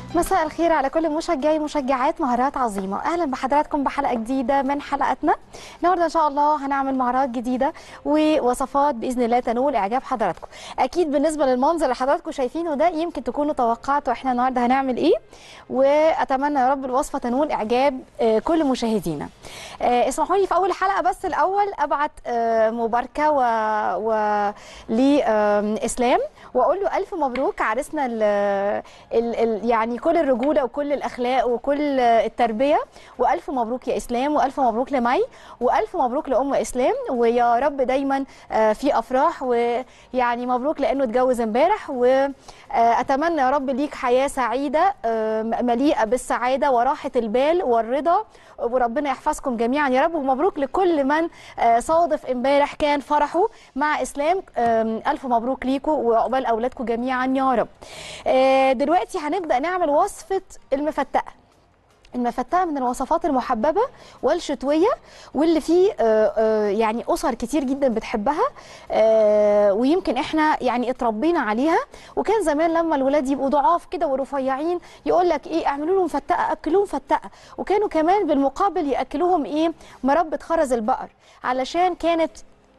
مساء الخير على كل مشجعي مشجعات مهارات عظيمة أهلا بحضراتكم بحلقة جديدة من حلقتنا النهاردة إن شاء الله هنعمل مهارات جديدة ووصفات بإذن الله تنول إعجاب حضراتكم أكيد بالنسبة للمنظر اللي حضراتكم شايفينه ده يمكن تكونوا توقعتوا إحنا النهاردة هنعمل إيه وأتمنى يا رب الوصفة تنول إعجاب آه، كل مشاهدينا آه، اسمحوا لي في أول حلقة بس الأول أبعت آه، مباركة و, و... لإسلام واقول له الف مبروك عرسنا ال ال ال يعني كل الرجوله وكل الاخلاق وكل التربيه والف مبروك يا اسلام والف مبروك لمي والف مبروك لام اسلام ويا رب دايما آه، في افراح ويعني مبروك لانه اتجوز امبارح واتمنى يا رب ليك حياه سعيده آه، مليئه بالسعاده وراحه البال والرضا وربنا يحفظكم جميعا يا رب ومبروك لكل من آه، صادف امبارح كان فرحه مع اسلام آم، الف مبروك ليكم وعقبال اولادكم جميعا يا رب آه، دلوقتي هنبدا نعمل وصفه المفتقه المفتقه من الوصفات المحببه والشتويه واللي فيه آه، آه، يعني اسر كتير جدا بتحبها آه، ويمكن احنا يعني اتربينا عليها وكان زمان لما الولاد يبقوا ضعاف كده ورفيعين يقول لك ايه اعملوا لهم فتقه اكلوهم فتقه وكانوا كمان بالمقابل ياكلوهم ايه مربى خرز البقر علشان كانت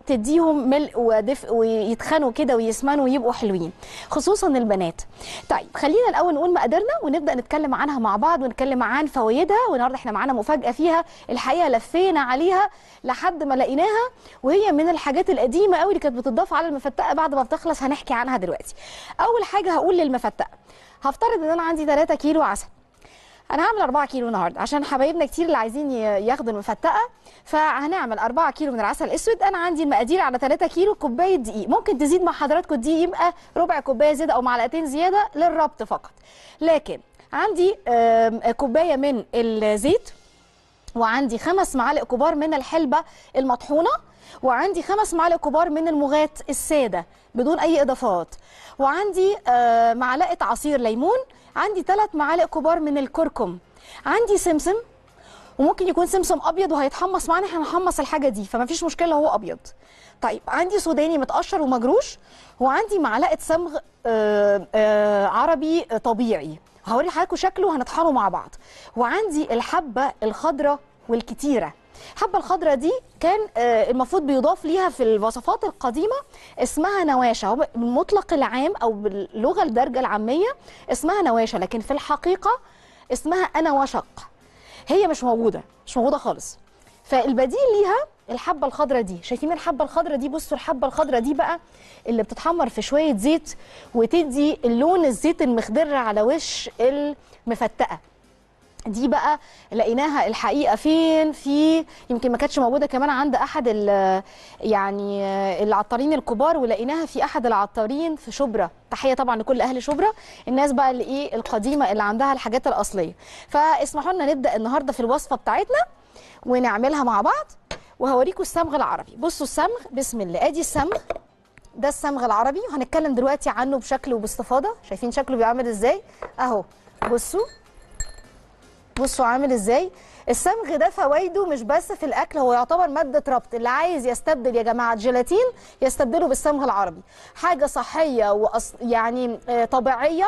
تديهم ملء ودفء ويتخنوا كده ويسمنوا ويبقوا حلوين خصوصا البنات طيب خلينا الاول نقول مقاديرنا ونبدا نتكلم عنها مع بعض ونتكلم عن فوائدها والنهارده احنا معانا مفاجاه فيها الحقيقه لفينا عليها لحد ما لقيناها وهي من الحاجات القديمه قوي اللي كانت بتضاف على المفتقه بعد ما بتخلص هنحكي عنها دلوقتي اول حاجه هقول للمفتقه هفترض ان انا عندي 3 كيلو عسل انا هعمل 4 كيلو النهارده عشان حبايبنا كتير اللي عايزين ي- ياخدوا المفتقه فهنعمل 4 كيلو من العسل الاسود انا عندي المقادير على 3 كيلو كوبايه دقيق ممكن تزيد مع حضراتكم الدقيق يبقى ربع كوبايه زياده او معلقتين زياده للربط فقط لكن عندي آم، كوبايه من الزيت وعندي خمس معالق كبار من الحلبة المطحونة وعندي خمس معالق كبار من المغات السادة بدون أي إضافات وعندي آه، معلقة عصير ليمون عندي ثلاث معالق كبار من الكركم عندي سمسم وممكن يكون سمسم ابيض وهيتحمص معانا احنا هنحمص الحاجه دي فما فيش مشكله هو ابيض طيب عندي سوداني متقشر ومجروش وعندي معلقه صمغ آه، آه، عربي آه، طبيعي هوري لحضراتكم شكله وهنطحنه مع بعض وعندي الحبه الخضراء والكتيره الحبه الخضراء دي كان آه، المفروض بيضاف ليها في الوصفات القديمه اسمها نواشه هو بالمطلق العام او باللغه الدارجه العاميه اسمها نواشه لكن في الحقيقه اسمها انا وشق هي مش موجوده مش موجوده خالص فالبديل ليها الحبه الخضراء دي شايفين الحبه الخضراء دي بصوا الحبه الخضراء دي بقى اللي بتتحمر في شويه زيت وتدي اللون الزيت المخضر على وش المفتقه دي بقى لقيناها الحقيقه فين في يمكن ما كانتش موجوده كمان عند احد ال- يعني العطارين الكبار ولقيناها في احد العطارين في شبرا تحيه طبعا لكل اهل شبرا الناس بقى اللي ايه القديمه اللي عندها الحاجات الاصليه فاسمحوا لنا نبدا النهارده في الوصفه بتاعتنا ونعملها مع بعض وهوريكم الصمغ العربي بصوا الصمغ بسم الله ادي الصمغ ده الصمغ العربي وهنتكلم دلوقتي عنه بشكل وباستفاضه شايفين شكله بيعمل ازاي اهو بصوا بصوا عامل ازاي الصمغ ده فوائده مش بس في الاكل هو يعتبر ماده ربط اللي عايز يستبدل يا جماعه جيلاتين يستبدله بالصمغ العربي حاجه صحيه وأص... يعني آه، طبيعيه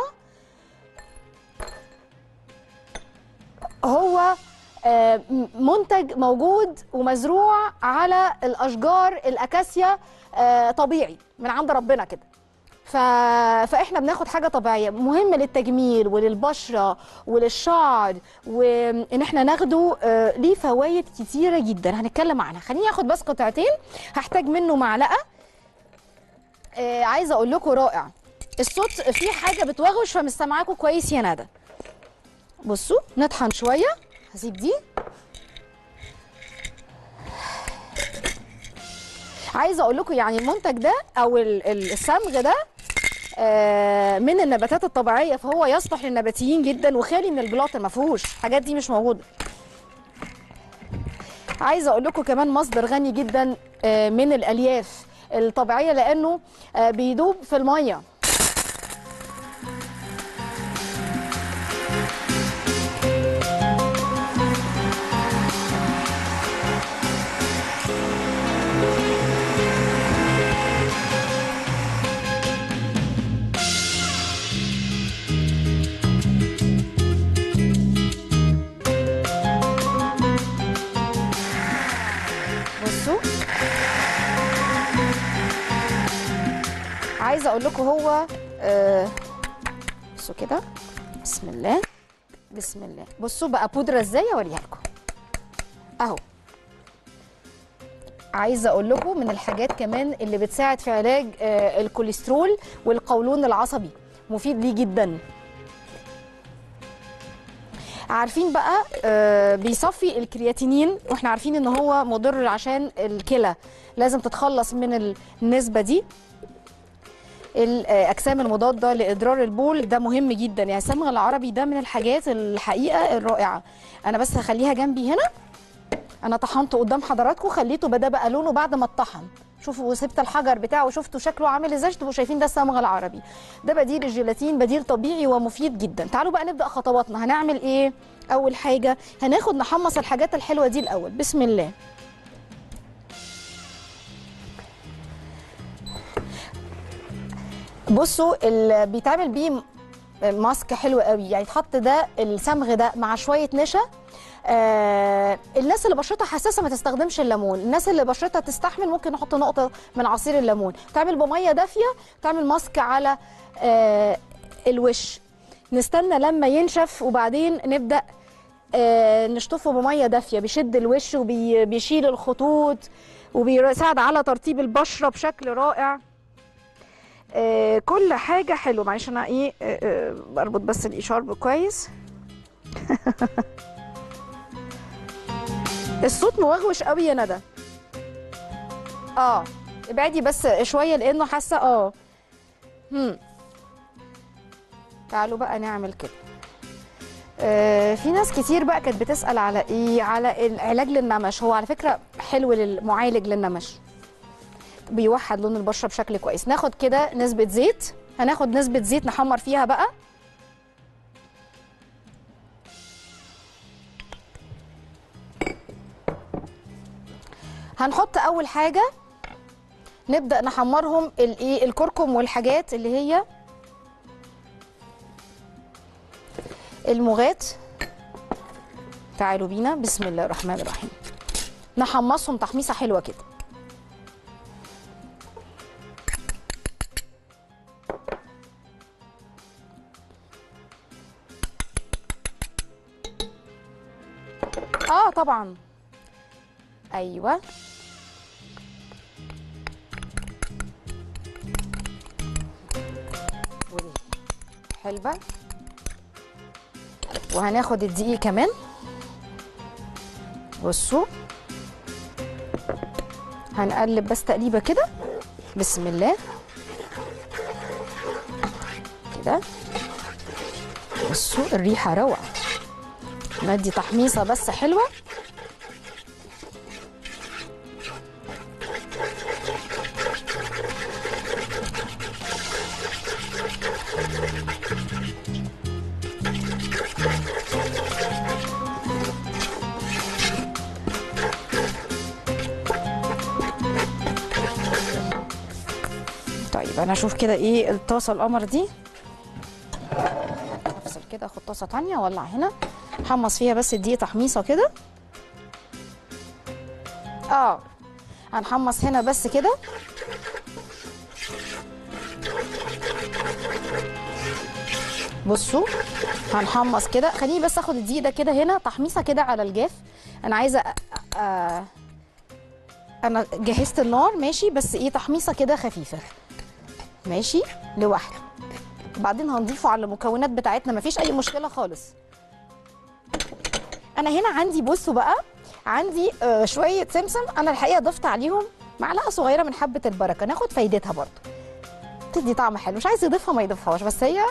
هو آه، م- منتج موجود ومزروع على الاشجار الاكاسيا آه، طبيعي من عند ربنا كده ف... فاحنا بناخد حاجه طبيعيه مهم للتجميل وللبشره وللشعر وان احنا ناخده آه، ليه فوائد كتيره جدا هنتكلم عنها خليني اخد بس قطعتين هحتاج منه معلقه آه، عايزه اقول لكم رائع الصوت في حاجه بتوغش فمش سامعاكم كويس يا ندى بصوا نطحن شويه هسيب دي عايزه اقول لكم يعني المنتج ده او ال- ال- الصمغ ده آه، من النباتات الطبيعيه فهو يصلح للنباتيين جدا وخالي من الجلاطين ما فيهوش الحاجات دي مش موجوده عايزه اقول لكم كمان مصدر غني جدا آه، من الالياف الطبيعيه لانه آه، بيدوب في الميه عايزه اقول لكم هو آه بصوا كده بسم الله بسم الله بصوا بقى بودره ازاي اوريها لكم اهو عايزه اقول لكم من الحاجات كمان اللي بتساعد في علاج آه الكوليسترول والقولون العصبي مفيد ليه جدا عارفين بقى آه بيصفي الكرياتينين واحنا عارفين ان هو مضر عشان الكلى لازم تتخلص من النسبه دي الاجسام المضاده لاضرار البول ده مهم جدا يعني الصمغ العربي ده من الحاجات الحقيقه الرائعه انا بس هخليها جنبي هنا انا طحنته قدام حضراتكم خليته بدا بقى لونه بعد ما اتطحن شوفوا سبت الحجر بتاعه وشفتوا شكله عامل ازاي تبقوا شايفين ده الصمغ العربي ده بديل الجيلاتين بديل طبيعي ومفيد جدا تعالوا بقى نبدا خطواتنا هنعمل ايه اول حاجه هناخد نحمص الحاجات الحلوه دي الاول بسم الله بصوا اللي بيتعمل بيه ماسك حلو قوي يعني يتحط ده الصمغ ده مع شويه نشا آه الناس اللي بشرتها حساسه ما تستخدمش الليمون الناس اللي بشرتها تستحمل ممكن نحط نقطه من عصير الليمون تعمل بميه دافيه تعمل ماسك على آه الوش نستنى لما ينشف وبعدين نبدا آه نشطفه بميه دافيه بيشد الوش وبيشيل الخطوط وبيساعد على ترطيب البشره بشكل رائع آه كل حاجه حلوه معلش انا ايه آه آه بربط بس الاشارب كويس الصوت موغوش قوي يا ندى اه ابعدي بس شويه لانه حاسه اه هم تعالوا بقى نعمل كده آه في ناس كتير بقى كانت بتسال على ايه على العلاج للنمش هو على فكره حلو للمعالج للنمش بيوحد لون البشره بشكل كويس ناخد كده نسبه زيت هناخد نسبه زيت نحمر فيها بقى هنحط اول حاجه نبدا نحمرهم الايه الكركم والحاجات اللي هي المغات تعالوا بينا بسم الله الرحمن الرحيم نحمصهم تحميصه حلوه كده اه طبعا ايوه حلبة وهناخد الدقيق كمان بصوا هنقلب بس تقليبه كده بسم الله كده بصوا الريحه روعه ندي تحميصه بس حلوه طيب انا اشوف كده ايه الطاسه القمر دي افصل كده اخد طاسه تانية اولع هنا حمص فيها بس الدقيق تحميصه كده اه هنحمص هنا بس كده بصوا هنحمص كده خليني بس اخد الدقيق ده كده هنا تحميصه كده على الجاف انا عايزه أ... أ... انا جهزت النار ماشي بس ايه تحميصه كده خفيفه ماشي لوحده بعدين هنضيفه على المكونات بتاعتنا مفيش اي مشكله خالص انا هنا عندي بصوا بقى عندي آه شويه سمسم انا الحقيقه ضفت عليهم معلقه صغيره من حبه البركه ناخد فايدتها برضو تدي طعم حلو مش عايز يضيفها ما يضيفهاش بس هي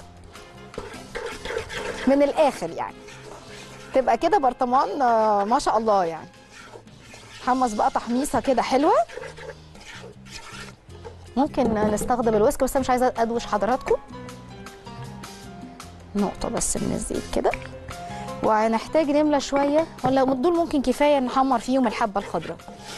من الاخر يعني تبقى كده برطمان آه ما شاء الله يعني حمص بقى تحميصه كده حلوه ممكن نستخدم الويسك بس أنا مش عايزه ادوش حضراتكم نقطه بس من الزيت كده وهنحتاج نملى شويه ولا دول ممكن كفايه نحمر فيهم الحبه الخضراء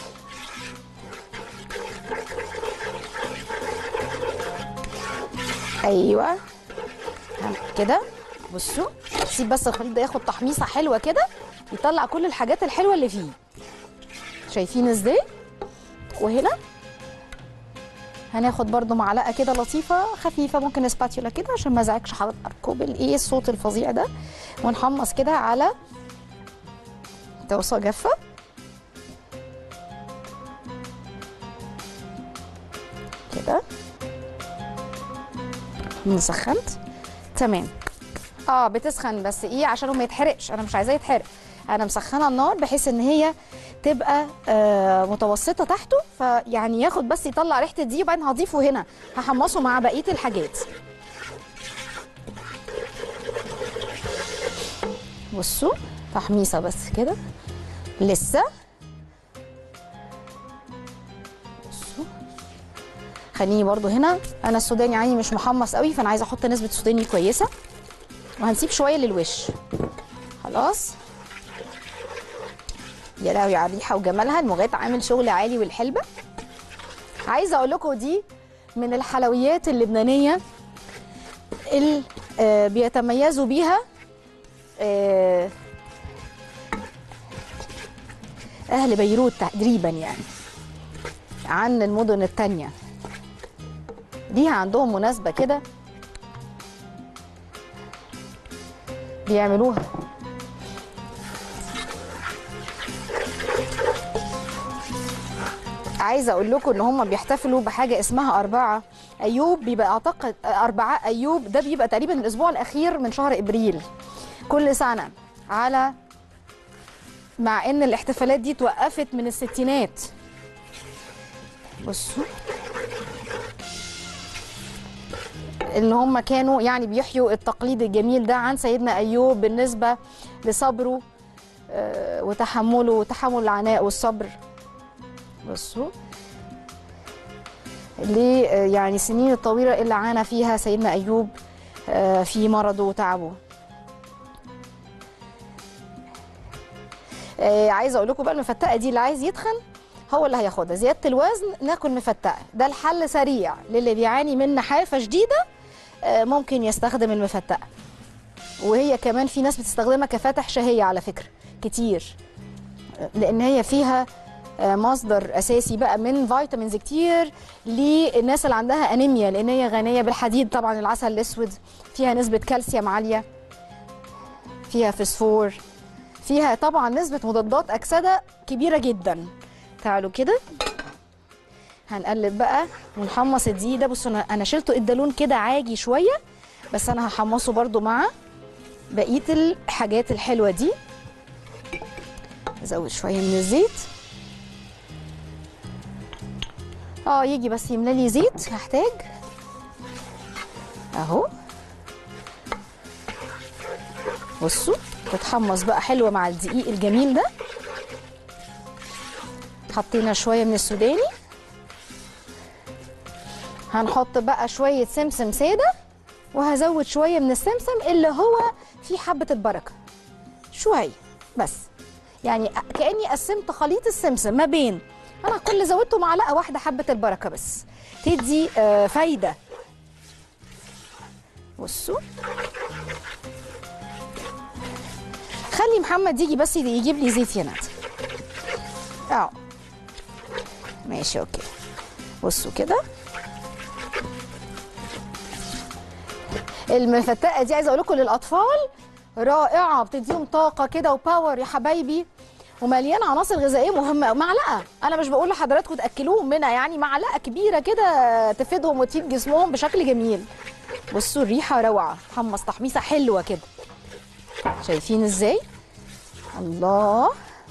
ايوه كده بصوا سيب بس الخليط ده ياخد تحميصه حلوه كده يطلع كل الحاجات الحلوه اللي فيه شايفين ازاي وهنا هناخد برضو معلقه كده لطيفه خفيفه ممكن سباتيولا كده عشان ما ازعجش حضراتكم بالايه الصوت الفظيع ده ونحمص كده على طاسه جافه كده أنا سخنت تمام اه بتسخن بس ايه عشان هو ما يتحرقش انا مش عايزاه يتحرق انا مسخنه النار بحيث ان هي تبقى آه متوسطه تحته فيعني ياخد بس يطلع ريحه الدقيق وبعدين هضيفه هنا هحمصه مع بقيه الحاجات بصوا تحميصه بس كده لسه بصوا خليني برضو هنا انا السوداني عيني مش محمص قوي فانا عايزه احط نسبه سوداني كويسه وهنسيب شويه للوش خلاص يا لهوي على الريحه وجمالها المغات عامل شغل عالي والحلبه عايزه اقول لكم دي من الحلويات اللبنانيه اللي آه بيتميزوا بيها آه اهل بيروت تقريبا يعني عن المدن التانية ليها عندهم مناسبة كده بيعملوها عايزه اقول لكم ان هم بيحتفلوا بحاجه اسمها أربعة ايوب بيبقى اعتقد أربعاء ايوب ده بيبقى تقريبا الاسبوع الاخير من شهر ابريل كل سنه على مع ان الاحتفالات دي توقفت من الستينات بصوا ان هم كانوا يعني بيحيوا التقليد الجميل ده عن سيدنا ايوب بالنسبه لصبره آه، وتحمله وتحمل العناء والصبر بصوا ليه آه، يعني السنين الطويله اللي عانى فيها سيدنا ايوب آه، في مرضه وتعبه آه، عايزه اقول لكم بقى المفتقه دي اللي عايز يتخن هو اللي هياخدها زياده الوزن ناكل مفتقه ده الحل سريع للي بيعاني من نحافه شديده آه، ممكن يستخدم المفتقه وهي كمان في ناس بتستخدمها كفاتح شهيه على فكره كتير آه، لان هي فيها آه، مصدر اساسي بقى من فيتامينز كتير للناس اللي عندها انيميا لان هي غنيه بالحديد طبعا العسل الاسود فيها نسبه كالسيوم عاليه فيها فسفور فيها طبعا نسبه مضادات اكسده كبيره جدا تعالوا كده هنقلب بقى ونحمص الدقيق ده بصوا انا انا شلته ادى لون كده عاجي شويه بس انا هحمصه برده مع بقيه الحاجات الحلوه دي ازود شويه من الزيت اه يجي بس يملى لي زيت هحتاج اهو بصوا تتحمص بقى حلوه مع الدقيق الجميل ده حطينا شويه من السوداني هنحط بقى شويه سمسم ساده وهزود شويه من السمسم اللي هو فيه حبه البركه شويه بس يعني كاني قسمت خليط السمسم ما بين انا كل زودته معلقه واحده حبه البركه بس تدي آه، فايده بصوا خلي محمد يجي بس يجيب لي زيت يا ندى اه ماشي اوكي بصوا كده المفتقه دي عايزه اقول لكم للاطفال رائعه بتديهم طاقه كده وباور يا حبايبي ومليانه عناصر غذائيه مهمه معلقه انا مش بقول لحضراتكم تاكلوهم منها يعني معلقه كبيره كده تفيدهم وتفيد جسمهم بشكل جميل بصوا الريحه روعه حمص تحميصه حلوه كده شايفين ازاي الله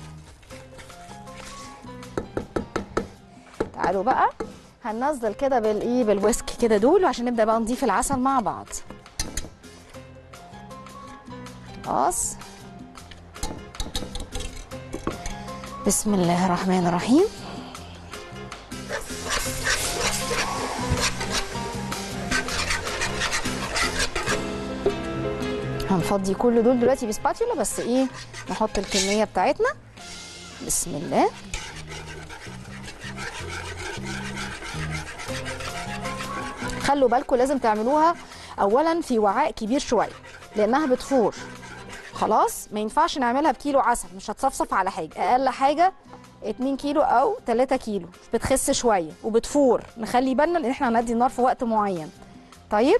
تعالوا بقى هننزل كده بالايه بالويسك كده دول عشان نبدا بقى نضيف العسل مع بعض خلاص بسم الله الرحمن الرحيم هنفضي كل دول دلوقتي بسباتيولا بس ايه نحط الكميه بتاعتنا بسم الله خلوا بالكم لازم تعملوها اولا في وعاء كبير شويه لانها بتفور خلاص ما ينفعش نعملها بكيلو عسل مش هتصفصف على حاجه اقل حاجه 2 كيلو او 3 كيلو بتخس شويه وبتفور نخلي بالنا ان احنا هندي النار في وقت معين طيب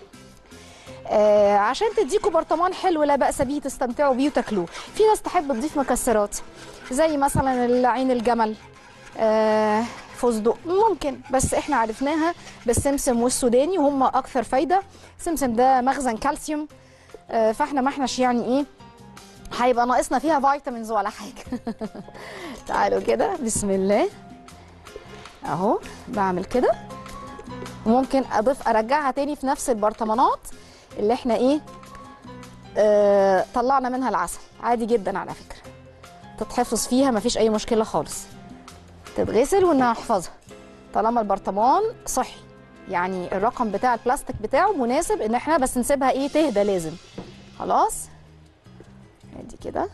آه عشان تديكوا برطمان حلو لا باس به تستمتعوا بيه وتاكلوه في ناس تحب تضيف مكسرات زي مثلا عين الجمل آه فستق ممكن بس احنا عرفناها بالسمسم والسوداني وهم اكثر فايده السمسم ده مخزن كالسيوم آه فاحنا ما احناش يعني ايه هيبقى ناقصنا فيها فيتامينز ولا حاجه تعالوا كده بسم الله اهو بعمل كده وممكن اضيف ارجعها تاني في نفس البرطمانات اللي احنا ايه آه طلعنا منها العسل عادي جدا على فكره تتحفظ فيها مفيش اي مشكله خالص تتغسل ونحفظها طالما البرطمان صحي يعني الرقم بتاع البلاستيك بتاعه مناسب ان احنا بس نسيبها ايه تهدى لازم خلاص ادي كده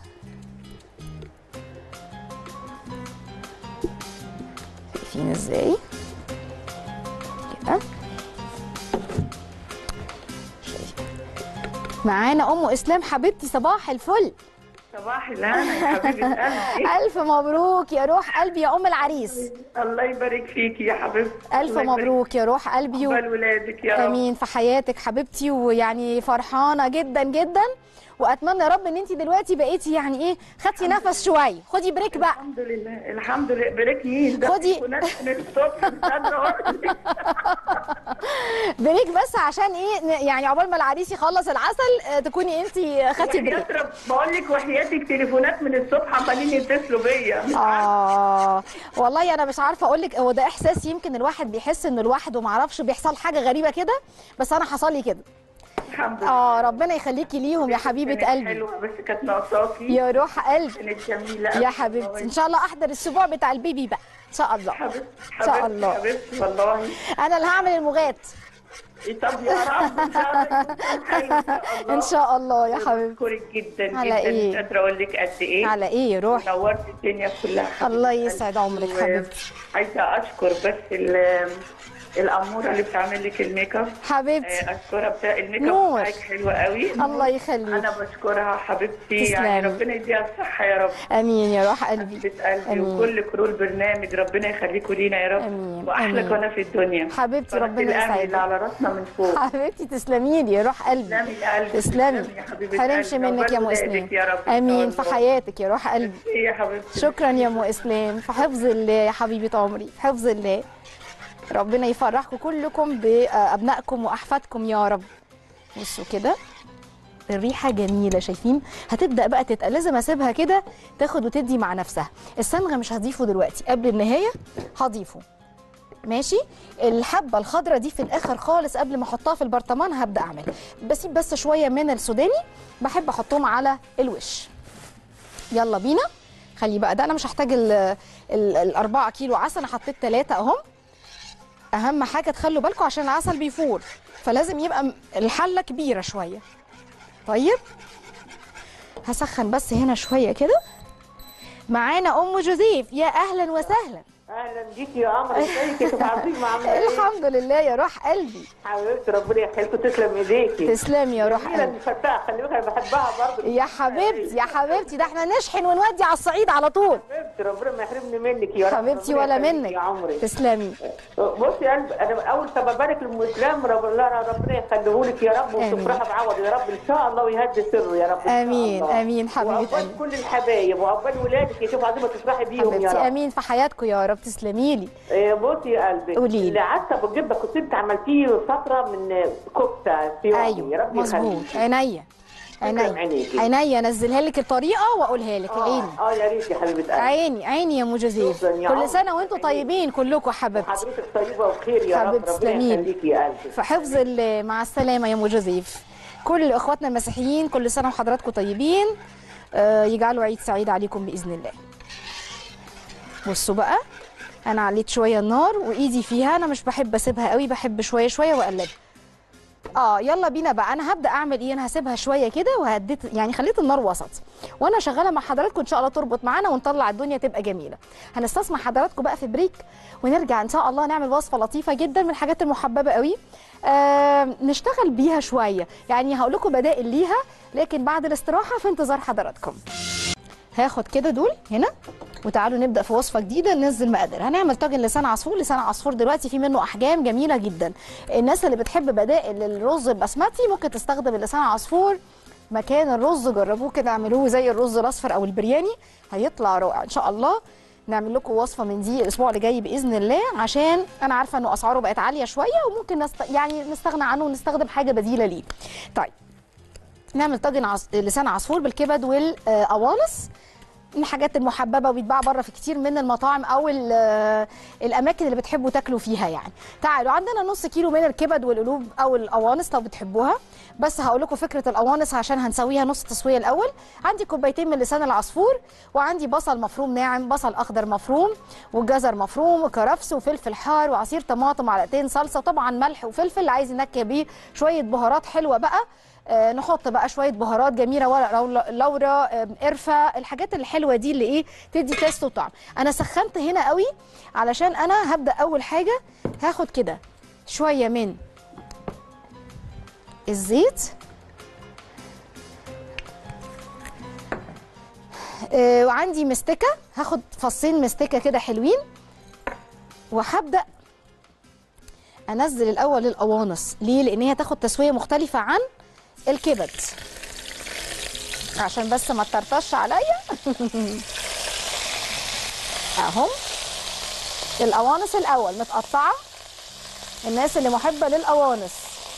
شايفين ازاي كده شايفين. معانا ام اسلام حبيبتي صباح الفل صباح الهنا يا حبيبة قلبي الف مبروك يا روح قلبي يا ام العريس الله يبارك فيكي يا حبيبتي الف الله يبارك مبروك يا روح قلبي و... عقبال ولادك يا رب امين في حياتك حبيبتي ويعني فرحانه جدا جدا واتمنى يا رب ان انت دلوقتي بقيتي يعني ايه خدتي نفس شويه خدي بريك بقى الحمد لله الحمد لله بريك مين ده خدي- في ناس من الصبح مستنى أقولك. بريك بس عشان ايه ن- يعني عقبال ما العريس يخلص العسل آه، تكوني انت خدتي بريك وحياة رب بقول لك وحياتك تليفونات من الصبح عمالين يتصلوا بيا مش عارفة. اه والله انا مش عارفه اقول لك هو ده احساس يمكن الواحد بيحس انه لوحده ما اعرفش بيحصل حاجه غريبه كده بس انا حصل لي كده الحمد لله اه ربنا يخليكي ليهم يا حبيبه كانت قلبي حلوه بس كانت ناقصاكي يا روح قلبي كانت جميله يا حبيبتي ان شاء الله احضر الاسبوع بتاع البيبي بقى ان شاء الله حبيبتي إن شاء حبيبتي الله. حبيبتي والله انا اللي هعمل المغات إيه طب يا رب ان شاء الله يكون حلو ان شاء الله ان شاء الله يا حبيبتي بشكرك جدا على جدا إيه؟ مش قادره اقول لك قد ايه على ايه يا روح نورت الدنيا كلها حبيبة الله قلبي. يسعد عمرك و- حبيبتي. عايزه اشكر بس ال- الاموره اللي بتعمل لك الميك اب حبيبتي آه، اشكرها بتاع الميك نور. اب بتاعك حلو قوي الله يخليك انا بشكرها حبيبتي تسلمي. يعني ربنا يديها الصحه يا رب امين يا روح قلبي حبيبه قلبي آمين. وكل كرو البرنامج ربنا يخليكم لينا يا رب آمين. واحلى آمين. قناه في الدنيا حبيبتي قناة ربنا الأهلي يسعدك اللي على راسنا من فوق حبيبتي تسلمي لي يا روح قلبي تسلمي يا قلبي تسلمي يا حبيبه حرمش قلبي. منك يا ام عقبال اسلام ولادك يا رب إن شاء امين في الله. حياتك يا روح قلبي إيه يا حبيبتي شكرا يا ام اسلام في حفظ الله يا حبيبه عمري في حفظ الله ربنا يفرحكم كلكم بابنائكم واحفادكم يا رب بصوا كده الريحه جميله شايفين هتبدا بقى تتقل لازم اسيبها كده تاخد وتدي مع نفسها الصمغ مش هضيفه دلوقتي قبل النهايه هضيفه ماشي الحبه الخضراء دي في الاخر خالص قبل ما احطها في البرطمان هبدا اعمل بسيب بس شويه من السوداني بحب احطهم على الوش يلا بينا خلي بقى ده انا مش هحتاج ال ال الأربعة كيلو عسل انا حطيت ثلاثة اهم اهم حاجه تخلوا بالكم عشان العسل بيفور فلازم يبقى م- الحله كبيره شويه طيب هسخن بس هنا شويه كده معانا ام جوزيف يا اهلا وسهلا اهلا بيكي يا قمر ازيك يا ست عظيمه عامله ايه؟ الحمد لله يا روح قلبي حبيبتي ربنا يخليكم تسلم ايديكي تسلمي يا روح جميله قلبي المفتحه خلي بالك انا بحبها برضه يا حبيبتي يا حبيبتي ده احنا نشحن ونودي على الصعيد على طول حبيبتي ربنا ما يحرمني منك يا رب حبيبتي ربنا ولا يخليكي منك يا عمري تسلمي بصي يا قلبي انا اول سبب بارك للمسلم رب الله ربنا يخليهولك يا رب آمين. وتفرحي بعوض يا رب ان شاء الله ويهدي سره يا رب إن شاء امين الله. امين حبيبه وعقبال قلبي كل الحبايب وعقبال ولادك يا شوف عظيمه تفرحي بيهم يا حبيبتي رب امين في حياتكم يا رب تسلمي لي إيه، بصي يا قلبي قولي لي. اللي عدسه بالجبه كنت انت عملتيه فتره من كفته سيوعي يا ايوه رب مظبوط يخليكي. عينيا عينيا عينيكي. عينيا انزلها لك الطريقه واقولها لك عيني اه اه يا ريت يا حبيبه قلبي عيني عيني يا ام جوزيف شكراً يا كل عمر. سنه وانتم طيبين كلكم حبيبتي حضرتك طيبه وبخير يا رب حبيبتي ربنا تسلمي لي. يخليكي يا قلبي في حفظ الله مع السلامه يا ام جوزيف كل اخواتنا المسيحيين كل سنه وحضراتكم طيبين آه، يجعلوا عيد سعيد عليكم باذن الله بصوا بقى انا عليت شويه النار وايدي فيها انا مش بحب اسيبها قوي بحب شويه شويه واقلبها اه يلا بينا بقى انا هبدا اعمل ايه انا هسيبها شويه كده وهديت يعني خليت النار وسط وانا شغاله مع حضراتكم ان شاء الله تربط معانا ونطلع الدنيا تبقى جميله هنستسمع حضراتكم بقى في بريك ونرجع ان شاء الله نعمل وصفه لطيفه جدا من الحاجات المحببه قوي آه نشتغل بيها شويه يعني هقول لكم بدائل ليها لكن بعد الاستراحه في انتظار حضراتكم هاخد كده دول هنا وتعالوا نبدا في وصفه جديده ننزل مقادير هنعمل طاجن لسان عصفور لسان عصفور دلوقتي في منه احجام جميله جدا الناس اللي بتحب بدائل الرز البسمتي ممكن تستخدم اللسان عصفور مكان الرز جربوه كده اعملوه زي الرز الاصفر او البرياني هيطلع رائع ان شاء الله نعمل لكم وصفه من دي الاسبوع اللي جاي باذن الله عشان انا عارفه انه اسعاره بقت عاليه شويه وممكن نست... يعني نستغنى عنه ونستخدم حاجه بديله ليه طيب نعمل طاجن عص... لسان عصفور بالكبد والقوانص من الحاجات المحببه وبيتباع بره في كتير من المطاعم او ال- الاماكن اللي بتحبوا تاكلوا فيها يعني تعالوا عندنا نص كيلو من الكبد والقلوب او القوانص لو بتحبوها بس هقول لكم فكره القوانص عشان هنسويها نص تسويه الاول عندي كوبايتين من لسان العصفور وعندي بصل مفروم ناعم بصل اخضر مفروم وجزر مفروم وكرفس وفلفل حار وعصير طماطم معلقتين صلصه طبعا ملح وفلفل اللي عايز ينكه بيه شويه بهارات حلوه بقى آه، نحط بقى شويه بهارات جميله ورق لو- لورا آه، قرفه الحاجات الحلوه دي اللي ايه تدي تيست وطعم انا سخنت هنا قوي علشان انا هبدا اول حاجه هاخد كده شويه من الزيت آه، وعندي مستكه هاخد فصين مستكه كده حلوين وهبدا انزل الاول القوانص ليه لان هي تاخد تسويه مختلفه عن الكبد عشان بس ما تطرطش عليا اهم القوانص الاول متقطعه الناس اللي محبه للقوانص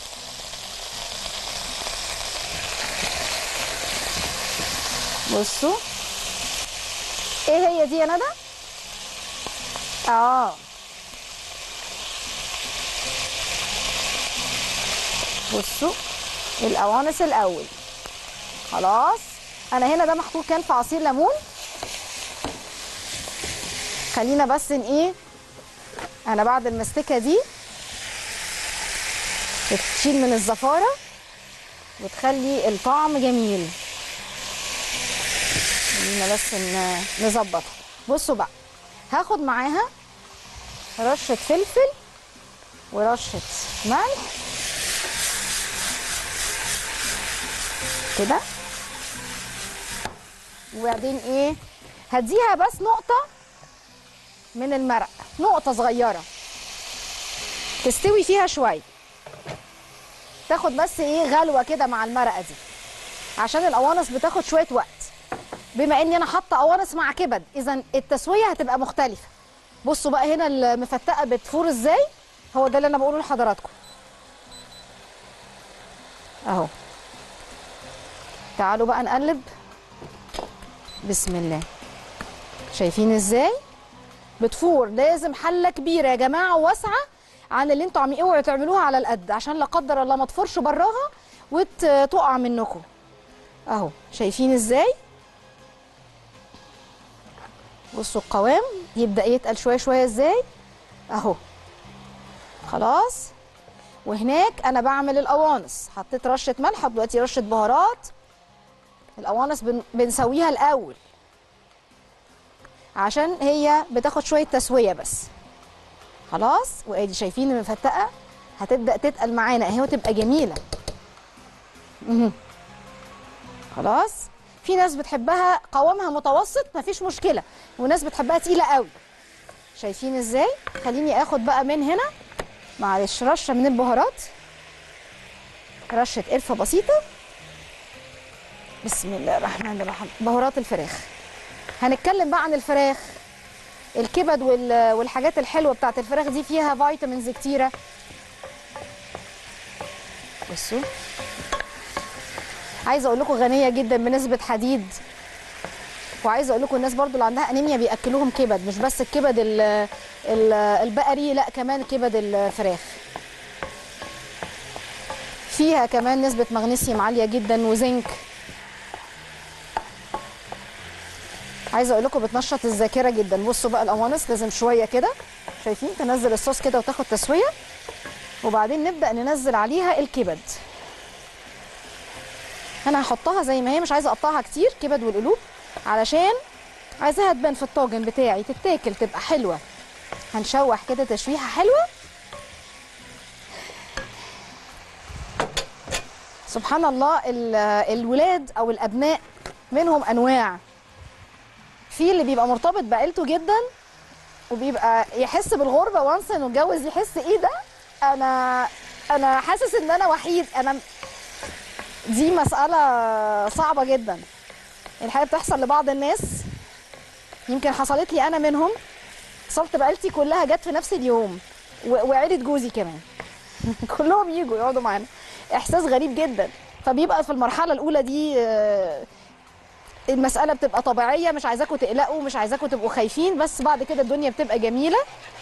بصوا ايه هي دي يا ندى اه بصوا القوانص الاول خلاص انا هنا ده محطوط كان في عصير ليمون خلينا بس ان ايه انا بعد المستكه دي بتشيل من الزفاره وتخلي الطعم جميل خلينا بس ن- نظبطها بصوا بقى هاخد معاها رشه فلفل ورشه ملح كده وبعدين ايه هديها بس نقطة من المرق نقطة صغيرة تستوي فيها شوية تاخد بس ايه غلوة كده مع المرقة دي عشان القوانص بتاخد شوية وقت بما اني انا حاطة قوانص مع كبد اذا التسوية هتبقى مختلفة بصوا بقى هنا المفتقة بتفور ازاي هو ده اللي انا بقوله لحضراتكم اهو تعالوا بقى نقلب بسم الله شايفين ازاي بتفور لازم حله كبيره يا جماعه واسعه عن اللي انتوا عاملين اوعوا تعملوها على القد عشان لا قدر الله ما تفرش براها وتقع منكم اهو شايفين ازاي بصوا القوام يبدا يتقل شويه شويه ازاي اهو خلاص وهناك انا بعمل القوانص حطيت رشه ملح دلوقتي رشه بهارات القوانص بن... بنسويها الاول عشان هي بتاخد شويه تسويه بس خلاص وادي شايفين المفتقه هتبدا تتقل معانا اهي وتبقى جميله مهم. خلاص في ناس بتحبها قوامها متوسط مفيش مشكله وناس بتحبها تقيله قوي شايفين ازاي خليني اخد بقى من هنا معلش رشه من البهارات رشه قرفه بسيطه بسم الله الرحمن الرحيم بهارات الفراخ هنتكلم بقى عن الفراخ الكبد وال- والحاجات الحلوه بتاعت الفراخ دي فيها فيتامينز كتيره بصوا عايزه اقول لكم غنيه جدا بنسبه حديد وعايزه اقول لكم الناس برضو اللي عندها انيميا بياكلوهم كبد مش بس الكبد ال- ال- البقري لا كمان كبد الفراخ فيها كمان نسبه مغنيسيوم عاليه جدا وزنك عايزه اقول لكم بتنشط الذاكره جدا بصوا بقى القوانص لازم شويه كده شايفين تنزل الصوص كده وتاخد تسويه وبعدين نبدا ننزل عليها الكبد انا هحطها زي ما هي مش عايزه اقطعها كتير كبد والقلوب علشان عايزاها تبان في الطاجن بتاعي تتاكل تبقى حلوه هنشوح كده تشويحه حلوه سبحان الله ال- الولاد او الابناء منهم انواع في اللي بيبقى مرتبط بعيلته جدا وبيبقى يحس بالغربه وانس انه اتجوز يحس ايه ده انا انا حاسس ان انا وحيد انا دي مساله صعبه جدا الحقيقه بتحصل لبعض الناس يمكن حصلت لي انا منهم اتصلت بعيلتي كلها جت في نفس اليوم و- وعيله جوزي كمان كلهم يجوا يقعدوا معانا احساس غريب جدا فبيبقى في المرحله الاولى دي آه، المساله بتبقى طبيعيه مش عايزاكم تقلقوا مش عايزاكم تبقوا خايفين بس بعد كده الدنيا بتبقى جميله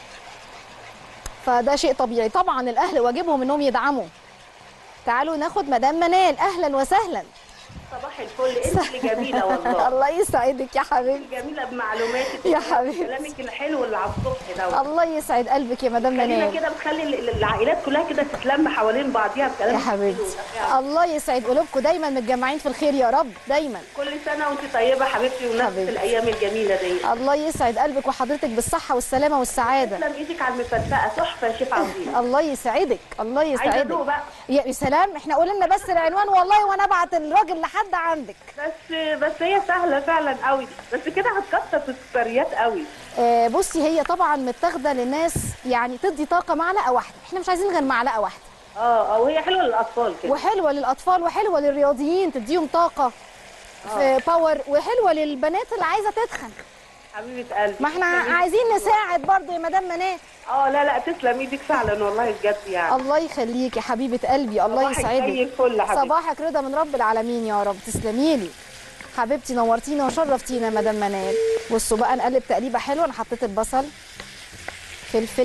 فده شيء طبيعي طبعا الاهل واجبهم انهم يدعموا تعالوا ناخد مدام منال اهلا وسهلا صباح الفل انت اللي جميله والله الله يسعدك يا حبيبتي جميله بمعلوماتك يا حبيبتي. كلامك الحلو اللي على الصبح ده الله يسعد قلبك يا مدام خلينا منال كده بتخلي ال- ال- العائلات كلها كده تتلم حوالين بعضيها بكلام يا حبيبتي الله يسعد قلوبكم دايما متجمعين في الخير يا رب دايما كل سنه وانت طيبه حبيبتي ونفس حبيبتي. الايام الجميله دي الله يسعد قلبك وحضرتك بالصحه والسلامه والسعاده تسلم ايدك على المفتقه تحفه يا شيف عظيم الله يسعدك الله عايزه ادوق يسعدك بقى يا سلام احنا قولنا لنا بس العنوان والله وانا ابعت الراجل لحد عندك بس بس هي سهله فعلا قوي بس كده هتكتر في السكريات قوي آه بصي هي طبعا متاخده للناس يعني تدي طاقه معلقه واحده احنا مش عايزين غير معلقه واحده اه اه وهي حلوه للاطفال كده وحلوه للاطفال وحلوه للرياضيين تديهم طاقه في باور وحلوه للبنات اللي عايزه تتخن حبيبه قلبي ما احنا تسلم عايزين نساعد برضو يا مدام منال اه لا لا تسلم ايدك فعلا والله بجد يعني الله يخليك يا حبيبه قلبي الله صباحك زي يسعدك الفل يا حبيبتي صباحك رضا من رب العالمين يا رب تسلمي لي حبيبتي نورتينا وشرفتينا يا مدام منال بصوا بقى نقلب تقليبه حلوه انا حطيت البصل فلفل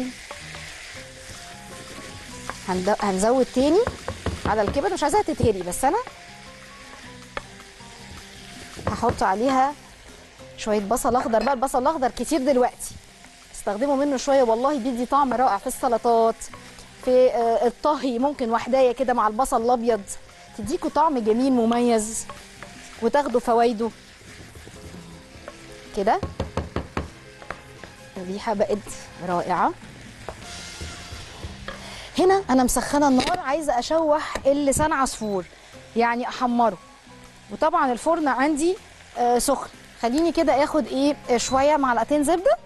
هند- هنزود تاني على الكبد مش عايزاها تتهري بس انا هحط عليها شويه بصل اخضر بقى البصل الاخضر كتير دلوقتي استخدموا منه شويه والله بيدي طعم رائع في السلطات في آه، الطهي ممكن وحدايه كده مع البصل الابيض تديكوا طعم جميل مميز وتاخدوا فوائده كده الريحه بقت رائعه هنا انا مسخنه النار عايزه اشوح اللسان عصفور يعني احمره وطبعا الفرن عندي آه، سخن خليني كده اخد ايه آه، شويه معلقتين زبده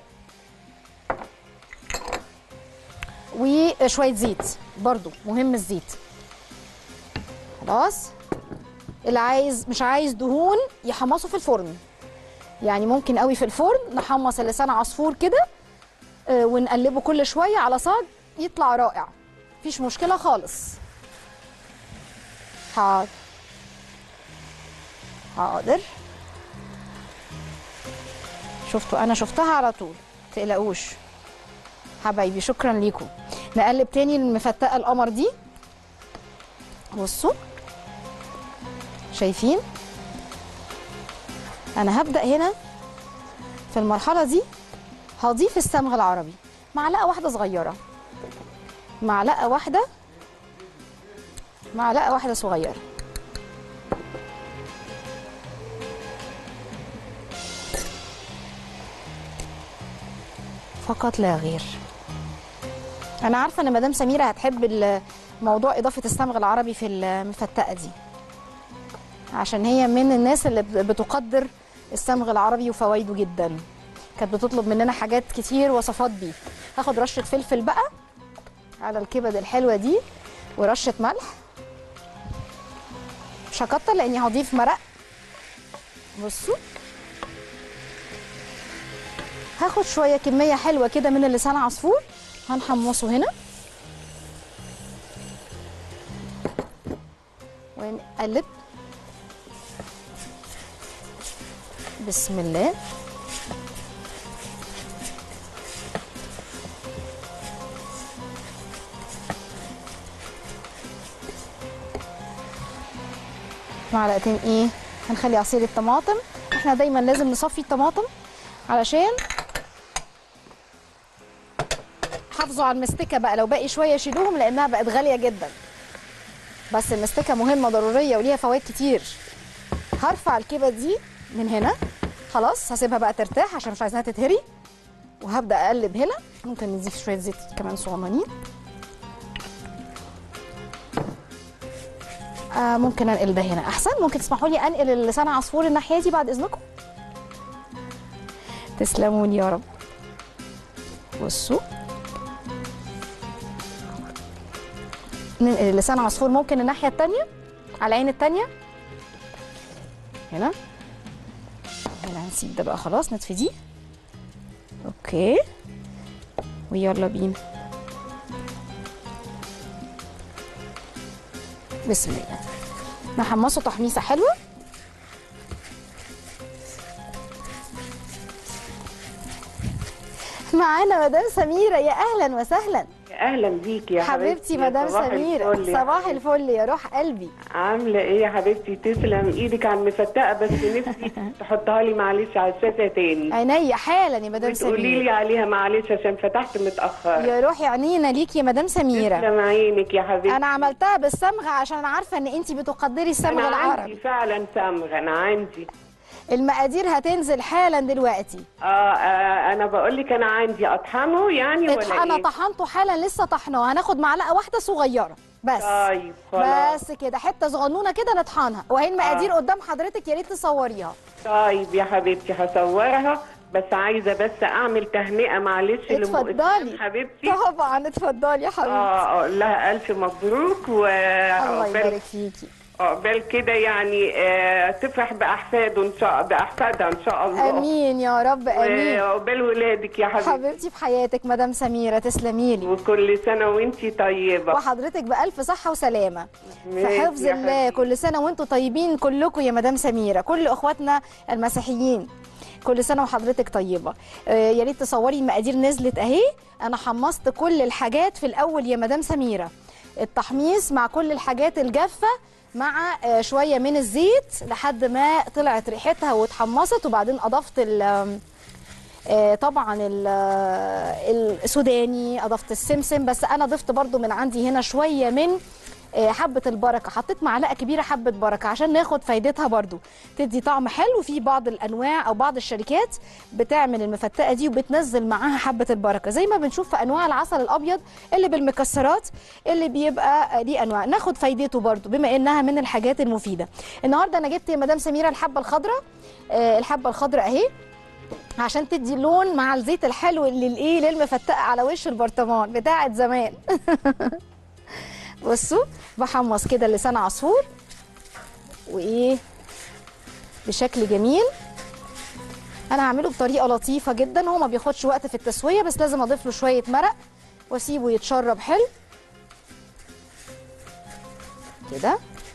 وشويه زيت برضو مهم الزيت خلاص اللي عايز مش عايز دهون يحمصه في الفرن يعني ممكن قوي في الفرن نحمص اللسان عصفور كده آه، ونقلبه كل شويه على صاج يطلع رائع مفيش مشكله خالص حاضر حاضر شفتوا انا شفتها على طول تقلقوش حبايبي شكرا ليكم نقلب تاني المفتقه القمر دي بصوا شايفين انا هبدا هنا في المرحله دي هضيف الصمغ العربي معلقه واحده صغيره معلقه واحده معلقه واحده صغيره فقط لا غير انا عارفه ان مدام سميره هتحب ال- موضوع اضافه الصمغ العربي في المفتقه دي عشان هي من الناس اللي بت- بتقدر الصمغ العربي وفوائده جدا كانت بتطلب مننا حاجات كتير وصفات بيه هاخد رشه فلفل بقى على الكبد الحلوه دي ورشه ملح مش هكتر لاني هضيف مرق بصوا هاخد شويه كميه حلوه كده من اللسان عصفور هنحمصه هنا ونقلب بسم الله معلقتين ايه هنخلي عصير الطماطم احنا دايما لازم نصفي الطماطم علشان حافظوا على المستكه بقى لو باقي شويه شيلوهم لانها بقت غاليه جدا بس المستكه مهمه ضروريه وليها فوائد كتير هرفع الكبد دي من هنا خلاص هسيبها بقى ترتاح عشان مش عايزاها تتهري وهبدا اقلب هنا ممكن نضيف شويه زيت كمان صغننين آه ممكن انقل ده هنا احسن ممكن تسمحوا لي انقل اللسان عصفور الناحيه دي بعد اذنكم تسلموني يا رب بصوا ننقل لسان عصفور ممكن الناحيه التانية على العين التانية هنا هنا هنسيب ده بقى خلاص نطفي دي اوكي ويلا بينا بسم الله نحمصه تحميصه حلوه معانا مدام سميره يا اهلا وسهلا يا اهلا بيك يا حبيبتي يا مدام صباح سميره الفل يا صباح حبيبتي. الفل يا روح قلبي عامله ايه يا حبيبتي تسلم ايدك على المفتقه بس نفسي تحطها لي معلش على الشاشه تاني عينيا حالا يا مدام وتقولي سميره لي عليها معلش عشان فتحت متاخر يا روحي عينينا ليك يا مدام سميره تسلم عينك يا حبيبتي انا عملتها بالصمغ عشان عارفه ان انت بتقدري الصمغ انا عندي العربي فعلا صمغ انا عندي المقادير هتنزل حالا دلوقتي اه, آه انا بقول لك انا عندي اطحنه يعني ولا اطحنه ايه طحنته حالا لسه طحناه هناخد معلقه واحده صغيره بس طيب خلاص بس كده حته صغنونه كده نطحنها وهي المقادير قدام حضرتك يا ريت تصوريها طيب يا حبيبتي هصورها بس عايزه بس اعمل تهنئه معلش لأم اتفضلي إسلام حبيبتي طبعا اتفضلي يا حبيبتي اه اقول لها الف مبروك الله وعقبال يبارك فيكي عقبال كده يعني آه تفرح باحفاده ان شاء باحفادها ان شاء الله امين يا رب امين وعقبال ولادك يا حبيبتي حبيبتي في حياتك مدام سميره تسلمي لي وكل سنه وانتي طيبه وحضرتك بألف صحة وسلامة في ماشي حفظ يا الله حبيبي. كل سنة وانتم طيبين كلكم يا مدام سميرة كل اخواتنا المسيحيين كل سنة وحضرتك طيبة آه، يا ريت تصوري المقادير نزلت اهي انا حمصت كل الحاجات في الاول يا مدام سميرة التحميص مع كل الحاجات الجافة مع آه، شوية من الزيت لحد ما طلعت ريحتها واتحمصت وبعدين اضفت ال آه، طبعا ال- آه، السوداني اضفت السمسم بس انا ضفت برضو من عندي هنا شويه من آه، حبه البركه حطيت معلقه كبيره حبه بركه عشان ناخد فايدتها برضو تدي طعم حلو في بعض الانواع او بعض الشركات بتعمل المفتقه دي وبتنزل معاها حبه البركه زي ما بنشوف في انواع العسل الابيض اللي بالمكسرات اللي بيبقى آه، ليه انواع ناخد فايدته برضو بما انها من الحاجات المفيده النهارده انا جبت يا مدام سميره الحبه الخضراء آه، الحبه الخضراء اهي عشان تدي لون مع الزيت الحلو اللي الايه للمفتقه على وش البرطمان بتاعت زمان بصوا بحمص كده لسان عصفور وايه بشكل جميل انا هعمله بطريقه لطيفه جدا هو ما بياخدش وقت في التسويه بس لازم اضيف له شويه مرق واسيبه يتشرب حلو كده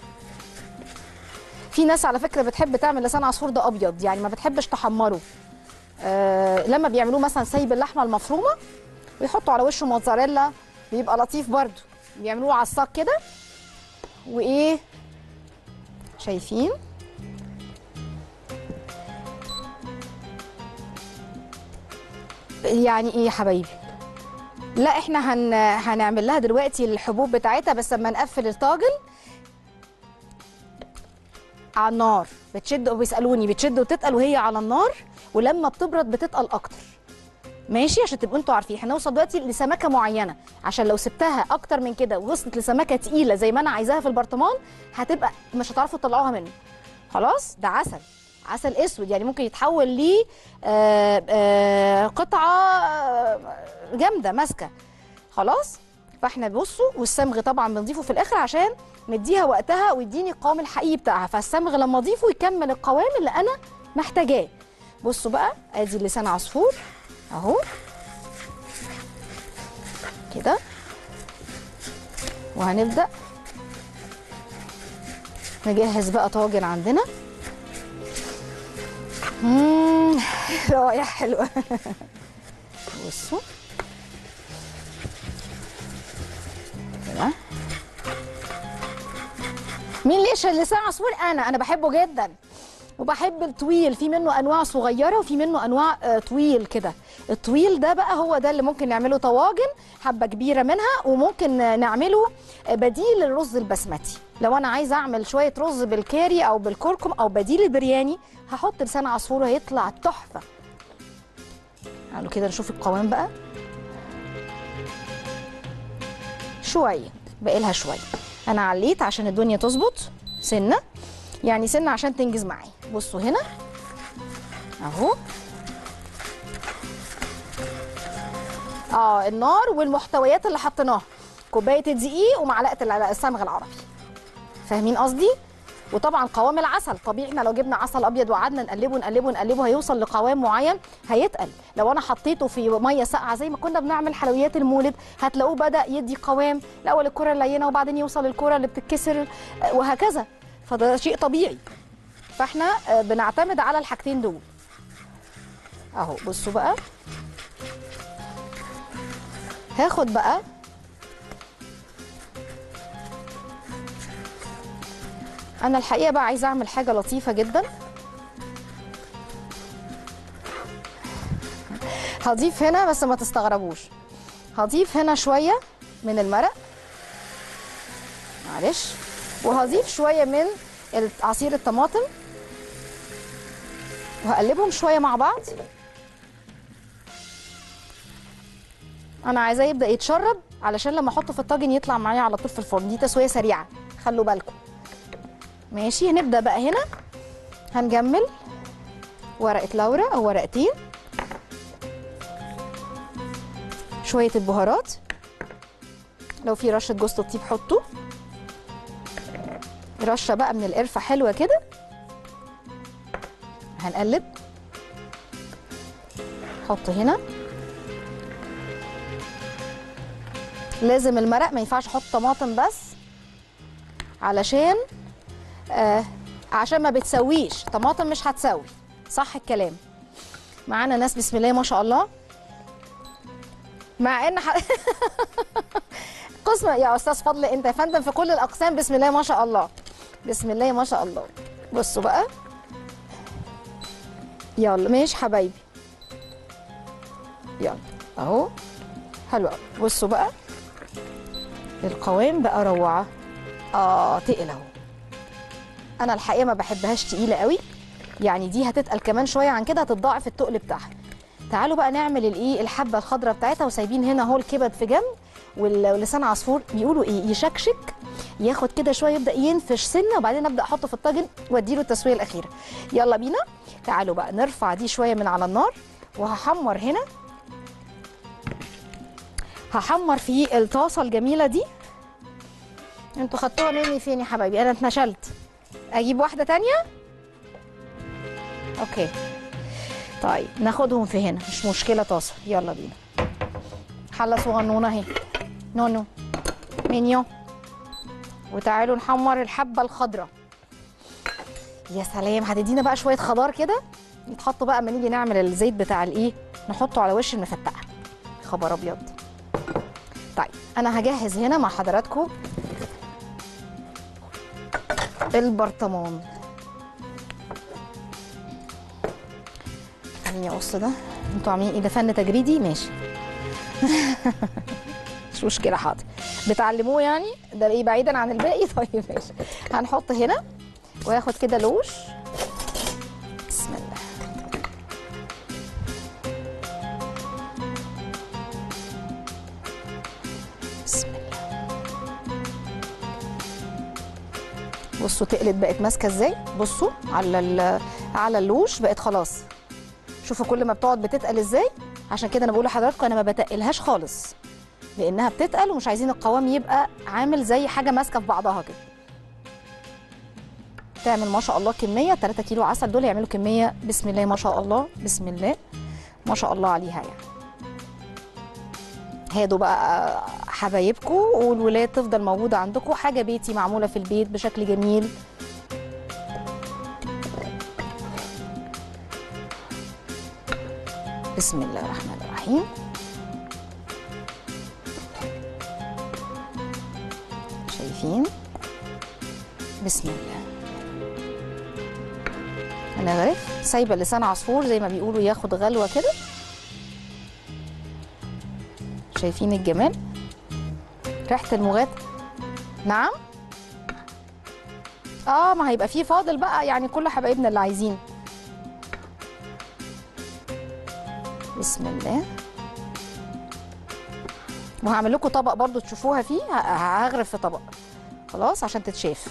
في ناس على فكره بتحب تعمل لسان عصفور ده ابيض يعني ما بتحبش تحمره آه لما بيعملوه مثلا سايب اللحمه المفرومه ويحطوا على وشه موتزاريلا بيبقى لطيف برضو بيعملوه على الصاج كده وايه شايفين يعني ايه يا حبايبي لا احنا هن... هنعمل لها دلوقتي الحبوب بتاعتها بس لما نقفل الطاجن على النار بتشد وبيسالوني بتشد وتتقل وهي على النار ولما بتبرد بتتقل اكتر ماشي عشان تبقوا انتوا عارفين هنوصل دلوقتي لسمكه معينه عشان لو سبتها اكتر من كده ووصلت لسمكه تقيله زي ما انا عايزاها في البرطمان هتبقى مش هتعرفوا تطلعوها منه خلاص ده عسل عسل اسود يعني ممكن يتحول ل آه، آه، قطعه آه، جامده ماسكه خلاص فاحنا بصوا والصمغ طبعا بنضيفه في الاخر عشان نديها وقتها ويديني القوام الحقيقي بتاعها فالصمغ لما اضيفه يكمل القوام اللي انا محتاجاه بصوا بقى ادي لسان عصفور اهو كده وهنبدا نجهز بقى طاجن عندنا مم، رائحه حلوه بصوا كده مين اللي يشهد لسان عصفور انا انا بحبه جدا وبحب الطويل في منه انواع صغيره وفي منه انواع آه، طويل كده الطويل ده بقى هو ده اللي ممكن نعمله طواجن حبه كبيره منها وممكن آه، نعمله آه، بديل للرز البسمتي لو انا عايزه اعمل شويه رز بالكاري او بالكركم او بديل البرياني هحط لسان عصفور هيطلع تحفه تعالوا كده نشوف القوام بقى شويه باقي لها شويه انا عليت عشان الدنيا تظبط سنه يعني سنه عشان تنجز معايا بصوا هنا اهو اه النار والمحتويات اللي حطيناها كوبايه الدقيق ومعلقه الع- الصمغ العربي فاهمين قصدي وطبعا قوام العسل طبيعي احنا لو جبنا عسل ابيض وقعدنا نقلبه نقلبه نقلبه هيوصل لقوام معين هيتقل لو انا حطيته في ميه ساقعه زي ما كنا بنعمل حلويات المولد هتلاقوه بدا يدي قوام الاول الكره اللينه وبعدين يوصل للكره اللي بتتكسر آه، وهكذا فده شيء طبيعي فاحنا آه، بنعتمد على الحاجتين دول اهو بصوا بقى هاخد بقى انا الحقيقه بقى عايزه اعمل حاجه لطيفه جدا هضيف هنا بس ما تستغربوش هضيف هنا شويه من المرق معلش وهضيف شويه من عصير الطماطم وهقلبهم شويه مع بعض انا عايزاه يبدا يتشرب علشان لما احطه في الطاجن يطلع معايا على طول في الفرن دي تسويه سريعه خلوا بالكم ماشي هنبدا بقى هنا هنجمل ورقه لورا او ورقتين شويه البهارات لو في رشه جوز الطيب حطوا رشه بقى من القرفه حلوه كده هنقلب حط هنا لازم المرق ما ينفعش احط طماطم بس علشان آه عشان ما بتسويش طماطم مش هتسوي صح الكلام معانا ناس بسم الله ما شاء الله مع ان ح... قسم يا استاذ فضل انت يا فندم في كل الاقسام بسم الله ما شاء الله بسم الله ما شاء الله بصوا بقى يلا ماشي حبايبي يلا اهو حلو قوي بصوا بقى القوام بقى روعه اه تقل اهو انا الحقيقه ما بحبهاش تقيله قوي يعني دي هتتقل كمان شويه عن كده هتتضاعف التقل بتاعها تعالوا بقى نعمل الايه الحبه الخضراء بتاعتها وسايبين هنا اهو الكبد في جنب وال- ولسان عصفور بيقولوا ايه يشكشك ياخد كده شويه يبدا ينفش سنه وبعدين ابدا احطه في الطاجن واديله التسويه الاخيره يلا بينا تعالوا بقى نرفع دي شويه من على النار وهحمر هنا هحمر في الطاسه الجميله دي انتوا خدتوها مني فين يا حبايبي انا اتنشلت اجيب واحده تانية اوكي طيب ناخدهم في هنا مش مشكله طاسه يلا بينا حله صغنونه اهي نونو مينيو وتعالوا نحمر الحبه الخضراء يا سلام هتدينا بقى شويه خضار كده يتحط بقى اما نيجي نعمل الزيت بتاع الايه نحطه على وش المفتقه خبر ابيض طيب انا هجهز هنا مع حضراتكم البرطمان خليني اقص ده انتوا عاملين ايه ده فن تجريدي ماشي مش مشكله حاضر بتعلموه يعني ده ايه بعيدا عن الباقي طيب ماشي هنحط هنا وياخد كده لوش بسم الله بسم الله بصوا تقلت بقت ماسكه ازاي بصوا على ال- على اللوش بقت خلاص شوفوا كل ما بتقعد بتتقل ازاي عشان كده انا بقول لحضراتكم انا ما بتقلهاش خالص لانها بتتقل ومش عايزين القوام يبقى عامل زي حاجه ماسكه في بعضها كده تعمل ما شاء الله كميه 3 كيلو عسل دول يعملوا كميه بسم الله ما شاء الله بسم الله ما شاء الله عليها يعني هادوا بقى حبايبكم والولاد تفضل موجوده عندكم حاجه بيتي معموله في البيت بشكل جميل بسم الله الرحمن الرحيم شايفين بسم الله هنغرف سايبه لسان عصفور زي ما بيقولوا ياخد غلوه كده شايفين الجمال ريحه المغات نعم اه ما هيبقى فيه فاضل بقى يعني كل حبايبنا اللي عايزين بسم الله وهعمل لكم طبق برضو تشوفوها فيه ه- هغرف في طبق خلاص عشان تتشاف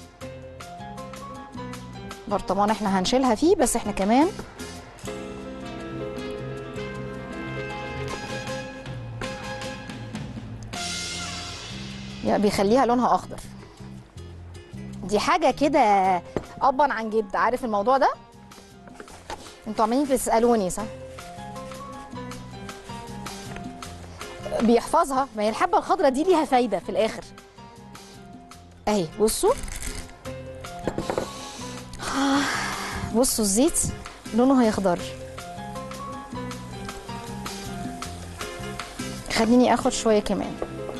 برطمان احنا هنشيلها فيه بس احنا كمان يعني بيخليها لونها اخضر دي حاجه كده ابا عن جد عارف الموضوع ده انتوا عمالين تسالوني صح بيحفظها ما هي الحبه الخضراء دي ليها فايده في الاخر اهي بصوا آه، بصوا الزيت لونه هيخضر خليني اخد شويه كمان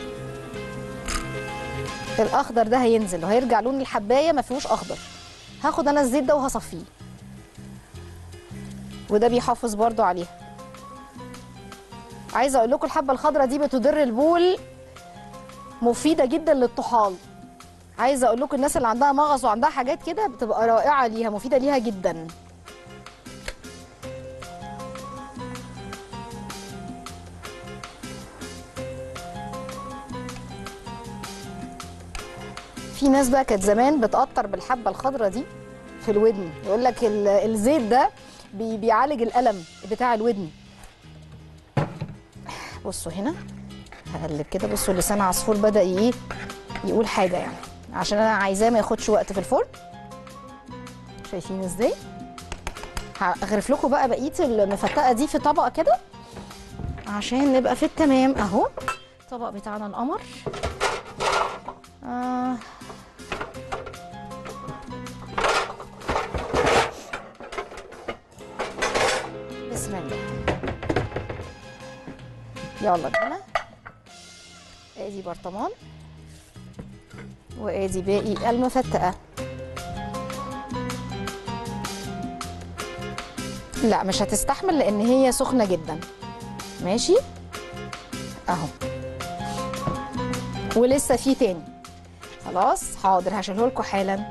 الاخضر ده هينزل وهيرجع لون الحبايه ما فيهوش اخضر هاخد انا الزيت ده وهصفيه وده بيحافظ برضو عليها عايزه اقول لكم الحبه الخضراء دي بتضر البول مفيده جدا للطحال عايزه اقول لكم الناس اللي عندها مغص وعندها حاجات كده بتبقى رائعه ليها مفيده ليها جدا في ناس بقى كانت زمان بتقطر بالحبه الخضراء دي في الودن يقول لك ال- الزيت ده بي- بيعالج الالم بتاع الودن بصوا هنا هقلب كده بصوا لسان عصفور بدا ايه يقول حاجه يعني عشان انا عايزاه ما ياخدش وقت في الفرن شايفين ازاي هغرف لكم بقى بقيه المفتقه دي في طبق كده عشان نبقى في التمام اهو الطبق بتاعنا القمر آه. بسم الله يلا بينا ادي برطمان وادي باقي المفتقه لا مش هتستحمل لان هي سخنه جدا ماشي اهو ولسه في تاني خلاص حاضر هشيله لكم حالا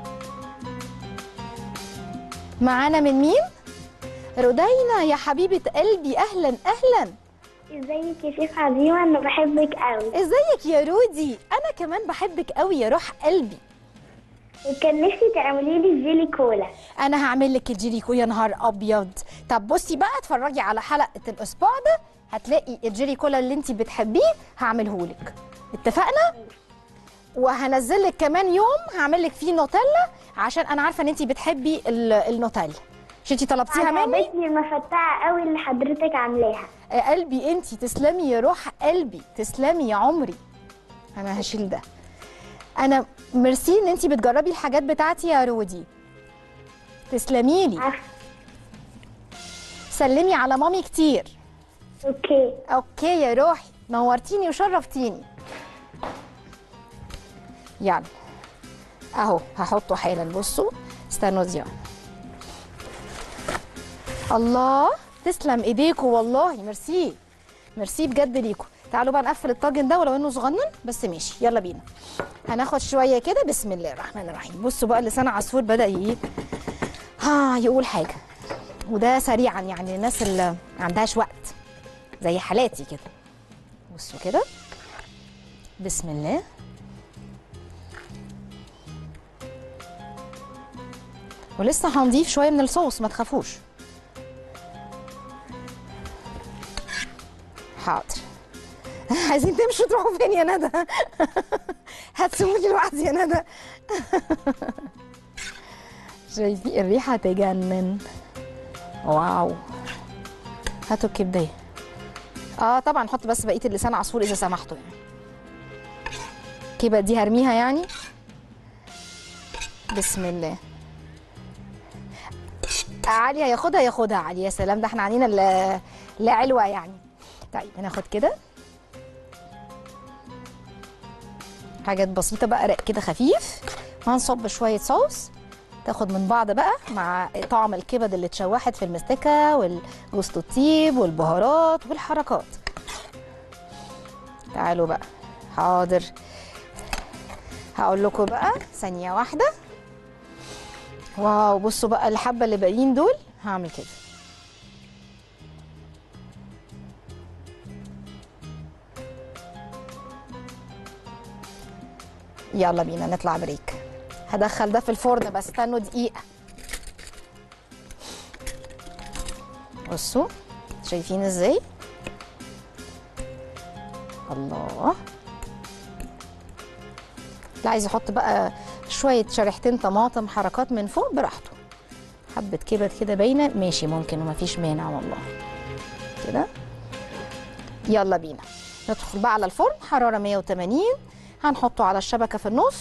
معانا من مين رودينا يا حبيبه قلبي اهلا اهلا ازيك يا شيخ عزيمة انا بحبك قوي ازيك يا رودي انا كمان بحبك قوي يا روح قلبي وكان نفسي تعملي لي جيلي كولا انا هعمل لك الجيليكو يا نهار ابيض طب بصي بقى اتفرجي على حلقه الاسبوع ده هتلاقي الجيلي كولا اللي انت بتحبيه هعمله لك اتفقنا وهنزل لك كمان يوم هعمل لك فيه نوتيلا عشان انا عارفه ان انت بتحبي ال- النوتيلا مش انت طلبتيها مني عجبتني المفتعة قوي اللي حضرتك عاملاها يا قلبي انت تسلمي يا روح قلبي تسلمي يا عمري انا هشيل ده انا ميرسي ان انت بتجربي الحاجات بتاعتي يا رودي تسلمي لي عارفة سلمي على مامي كتير اوكي اوكي يا روحي نورتيني وشرفتيني يلا اهو هحطه حالا بصوا استنوا دي الله تسلم ايديكوا والله ميرسي ميرسي بجد ليكوا تعالوا بقى نقفل الطاجن ده ولو انه صغنن بس ماشي يلا بينا هناخد شويه كده بسم الله الرحمن الرحيم بصوا بقى لسان عصفور بدا ايه ها يقول حاجه وده سريعا يعني الناس اللي ما عندهاش وقت زي حالاتي كده بصوا كده بسم الله ولسه هنضيف شويه من الصوص ما تخافوش حاضر عايزين تمشوا تروحوا فين يا ندى هتسيبوني لوحدي يا ندى شايفين الريحه تجنن واو هاتوا الكبديه اه طبعا نحط بس بقيه اللسان عصفور اذا سمحتوا يعني الكبد دي هرميها يعني بسم الله علي هياخدها ياخدها علي يا سلام ده احنا عنينا لا لا علوه يعني طيب هناخد كده حاجات بسيطه بقى رق كده خفيف وهنصب شويه صوص تاخد من بعض بقى مع طعم الكبد اللي اتشوحت في المستكه والجوز الطيب والبهارات والحركات تعالوا بقى حاضر هقول لكم بقى ثانيه واحده واو بصوا بقى الحبه اللي باقيين دول هعمل كده يلا بينا نطلع بريك هدخل ده في الفرن بس استنوا دقيقه بصوا شايفين ازاي الله اللي عايز يحط بقى شويه شريحتين طماطم حركات من فوق براحته حبه كبد كده باينه ماشي ممكن ومفيش مانع والله كده يلا بينا ندخل بقى على الفرن حراره 180 هنحطه على الشبكه في النص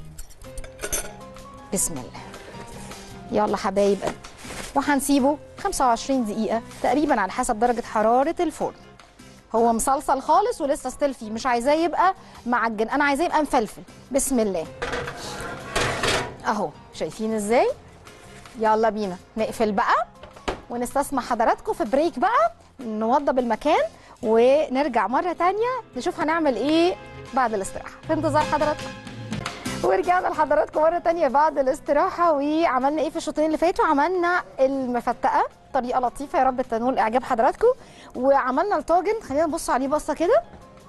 بسم الله يلا حبايب قلبي وهنسيبه 25 دقيقة تقريبا على حسب درجة حرارة الفرن هو مصلصل خالص ولسه ستيل فيه مش عايزاه يبقى معجن انا عايزاه يبقى مفلفل بسم الله اهو شايفين ازاي يلا بينا نقفل بقى ونستسمح حضراتكم في بريك بقى نوضب المكان ونرجع مرة تانية نشوف هنعمل ايه بعد الاستراحة في انتظار حضراتكم ورجعنا لحضراتكم مره تانية بعد الاستراحه وعملنا ايه في الشوطين اللي فاتوا عملنا المفتقه طريقه لطيفه يا رب تنول اعجاب حضراتكم وعملنا الطاجن خلينا نبص عليه بصه كده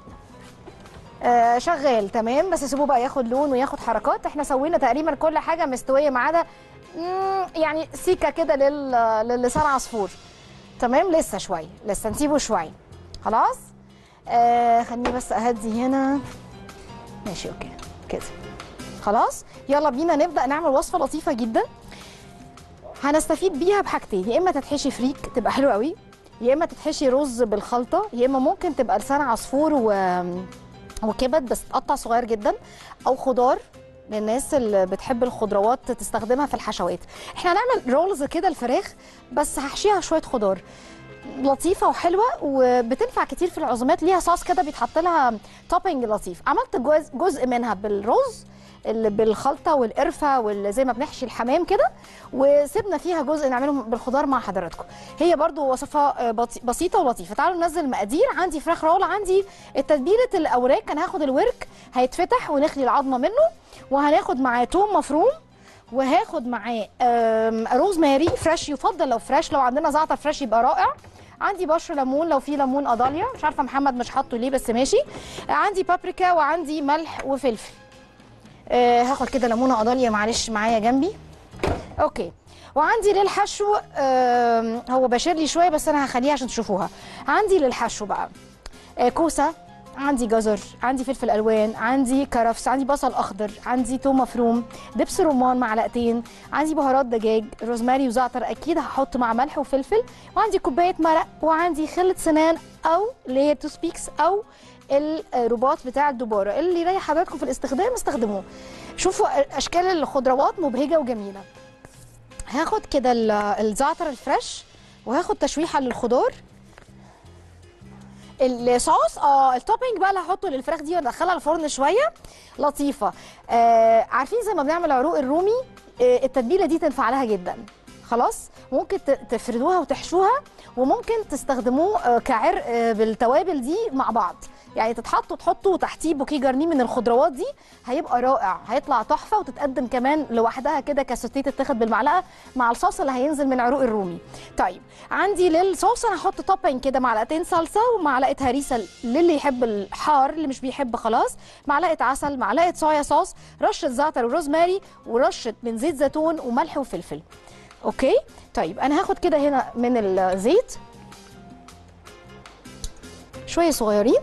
آه شغال تمام بس سيبوه بقى ياخد لون وياخد حركات احنا سوينا تقريبا كل حاجه مستويه ما عدا مم، يعني سيكه كده لل- للسان عصفور تمام لسه شويه لسه نسيبه شويه خلاص آه خليني بس اهدي هنا ماشي اوكي كده خلاص يلا بينا نبدا نعمل وصفه لطيفه جدا هنستفيد بيها بحاجتين يا اما تتحشي فريك تبقى حلوه قوي يا اما تتحشي رز بالخلطه يا اما ممكن تبقى لسان عصفور و... وكبد بس تقطع صغير جدا او خضار للناس اللي بتحب الخضروات تستخدمها في الحشوات احنا هنعمل رولز كده الفراخ بس هحشيها شويه خضار لطيفه وحلوه وبتنفع كتير في العزومات ليها صوص كده بيتحط لها توبنج لطيف عملت جزء, جزء منها بالرز اللي بالخلطه والقرفه وزي ما بنحشي الحمام كده وسيبنا فيها جزء نعمله بالخضار مع حضراتكم هي برضو وصفه آه، بط- بسيطه ولطيفه تعالوا ننزل المقادير عندي فراخ رول عندي التتبيله الاوراق انا هاخد الورك هيتفتح ونخلي العظمه منه وهناخد معاه توم مفروم وهاخد معاه آم، روزماري فريش يفضل لو فريش لو عندنا زعتر فريش يبقى رائع عندي بشر ليمون لو في ليمون قضاليا مش عارفه محمد مش حاطه ليه بس ماشي عندي بابريكا وعندي ملح وفلفل آه هاخد كده ليمونه قضاليا معلش معايا جنبي اوكي وعندي للحشو آم، هو بشر لي شويه بس انا هخليها عشان تشوفوها عندي للحشو بقى آه، كوسه عندي جزر عندي فلفل الوان عندي كرفس عندي بصل اخضر عندي توم مفروم دبس رمان معلقتين عندي بهارات دجاج روزماري وزعتر اكيد هحط مع ملح وفلفل وعندي كوبايه مرق وعندي خله سنان او لير تو سبيكس او الرباط بتاع الدباره اللي يريح حضراتكم في الاستخدام استخدموه شوفوا اشكال الخضروات مبهجه وجميله هاخد كده ال- الزعتر الفريش وهاخد تشويحه للخضار الصوص اه التوبينج بقى اللي هحطه للفراخ دي وادخلها الفرن شويه لطيفه آه عارفين زي ما بنعمل عروق الرومي آه التتبيله دي تنفع لها جدا خلاص ممكن ت- تفردوها وتحشوها وممكن تستخدموه آه كعرق آه بالتوابل دي مع بعض يعني تتحطوا تحطوا تحتيه بوكيه جرنيه من الخضروات دي هيبقى رائع هيطلع تحفه وتتقدم كمان لوحدها كده كسوتيه تتاخد بالمعلقه مع الصوص اللي هينزل من عروق الرومي طيب عندي للصوص انا هحط توبنج كده معلقتين صلصه ومعلقه هريسه للي يحب الحار اللي مش بيحب خلاص معلقه عسل معلقه صويا صوص رشه زعتر وروزماري ورشه من زيت زيتون وملح وفلفل اوكي طيب انا هاخد كده هنا من الزيت شويه صغيرين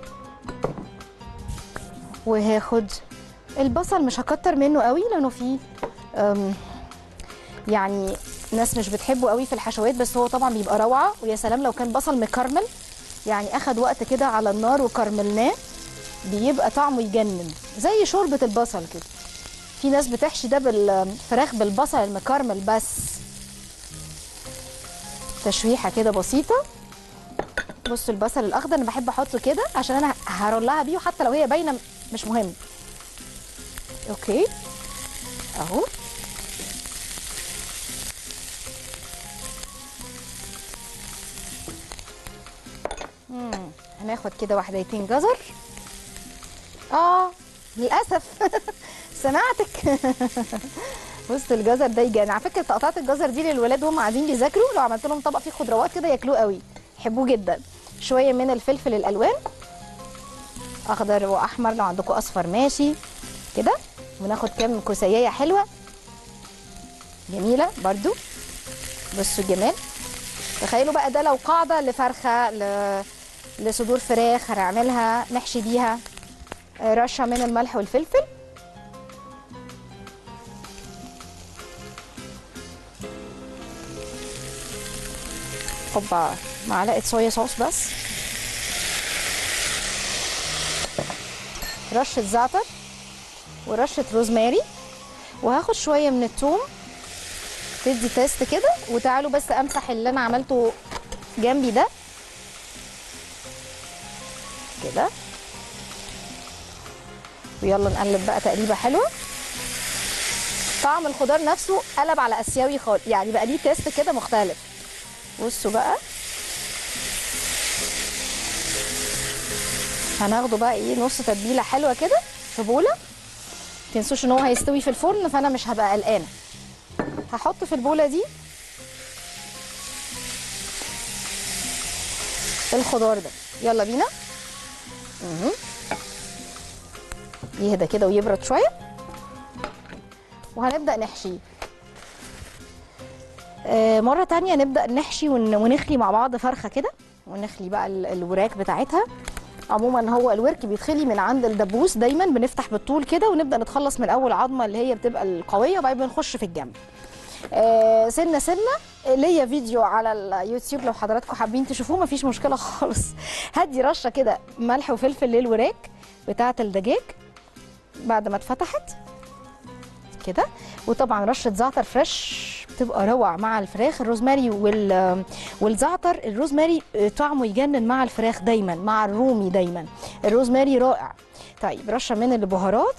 وهاخد البصل مش هكتر منه قوي لانه فيه أم، يعني ناس مش بتحبه قوي في الحشوات بس هو طبعا بيبقى روعه ويا سلام لو كان بصل مكرمل يعني اخد وقت كده على النار وكرملناه بيبقى طعمه يجنن زي شوربه البصل كده في ناس بتحشي ده بالفراخ بالبصل المكرمل بس تشويحه كده بسيطه بصوا البصل الاخضر انا بحب احطه كده عشان انا هرولها بيه وحتى لو هي باينه مش مهم اوكي اهو مم، هناخد كده واحدتين جزر اه للاسف سمعتك بص الجزر ده يجي على فكره تقطعات الجزر دي للولاد وهم قاعدين بيذاكروا لو عملت لهم طبق فيه خضروات كده ياكلوه قوي يحبوه جدا شويه من الفلفل الالوان اخضر واحمر لو عندكم اصفر ماشي كده وناخد كام كوسييه حلوه جميله برضو بصوا الجمال تخيلوا بقى ده لو قاعده لفرخه ل... لصدور فراخ هنعملها نحشي بيها آه، رشه من الملح والفلفل حبة معلقة صويا صوص بس رشة زعتر ورشة روزماري وهاخد شوية من الثوم تدي تيست كده وتعالوا بس امسح اللي انا عملته جنبي ده كده ويلا نقلب بقى تقليبه حلوه طعم الخضار نفسه قلب على اسيوي خالص يعني بقى ليه تيست كده مختلف بصوا بقى هناخده بقى ايه نص تتبيله حلوه كده في بوله تنسوش ان هو هيستوي في الفرن فانا مش هبقى قلقانه هحط في البوله دي الخضار ده يلا بينا مهم. يهدى كده ويبرد شويه وهنبدا نحشيه آه، مرة تانية نبدأ نحشي ون- ونخلي مع بعض فرخة كده ونخلي بقى ال- الوراك بتاعتها عموما هو الورك بيتخلي من عند الدبوس دايما بنفتح بالطول كده ونبدأ نتخلص من أول عظمة اللي هي بتبقى القوية وبعدين بنخش في الجنب آه، سنة سنة ليا فيديو على اليوتيوب لو حضراتكم حابين تشوفوه مفيش مشكلة خالص هدي رشة كده ملح وفلفل للوراك بتاعة الدجاج بعد ما اتفتحت كده وطبعا رشه زعتر فريش بتبقى روعه مع الفراخ الروزماري وال والزعتر الروزماري طعمه يجنن مع الفراخ دايما مع الرومي دايما الروزماري رائع طيب رشه من البهارات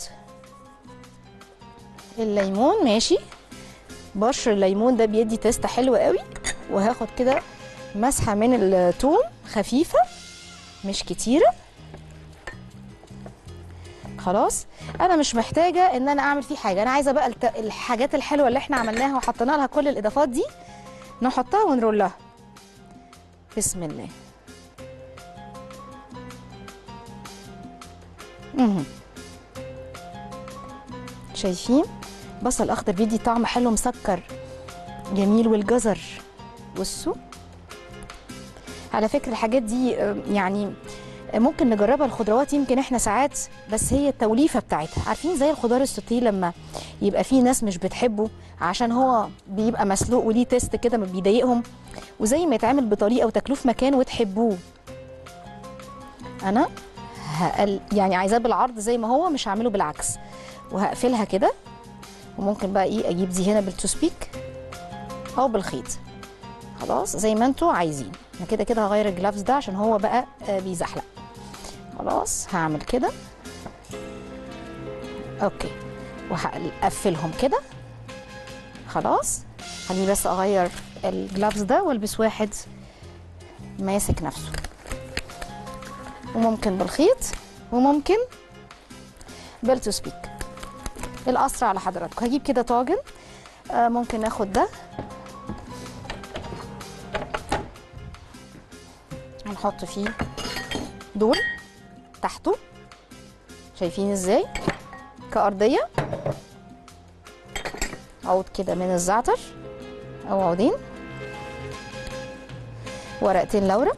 الليمون ماشي بشر الليمون ده بيدي تيست حلو قوي وهاخد كده مسحه من الثوم خفيفه مش كتيره خلاص انا مش محتاجه ان انا اعمل فيه حاجه انا عايزه بقى الت... الحاجات الحلوه اللي احنا عملناها وحطينا لها كل الاضافات دي نحطها ونرولها بسم الله مهم. شايفين بصل اخضر بيدي طعم حلو مسكر جميل والجزر بصوا على فكره الحاجات دي آه، يعني ممكن نجربها الخضروات يمكن احنا ساعات بس هي التوليفه بتاعتها عارفين زي الخضار السوتيه لما يبقى في ناس مش بتحبه عشان هو بيبقى مسلوق وليه تيست كده ما بيضايقهم وزي ما يتعمل بطريقه وتاكلوه في مكان وتحبوه انا هقل يعني عايزاه بالعرض زي ما هو مش هعمله بالعكس وهقفلها كده وممكن بقى ايه اجيب دي هنا بالتوسبيك او بالخيط خلاص زي ما انتوا عايزين انا كده كده هغير الجلافز ده عشان هو بقى آه، بيزحلق خلاص هعمل كده اوكي وهقفلهم كده خلاص خليني بس اغير الجلافز ده والبس واحد ماسك نفسه وممكن بالخيط وممكن بالتوسبيك الاسرع على حضراتكم هجيب كده طاجن آه، ممكن ناخد ده هنحط فيه دول تحته شايفين ازاي كأرضية عود كده من الزعتر او عودين ورقتين لورا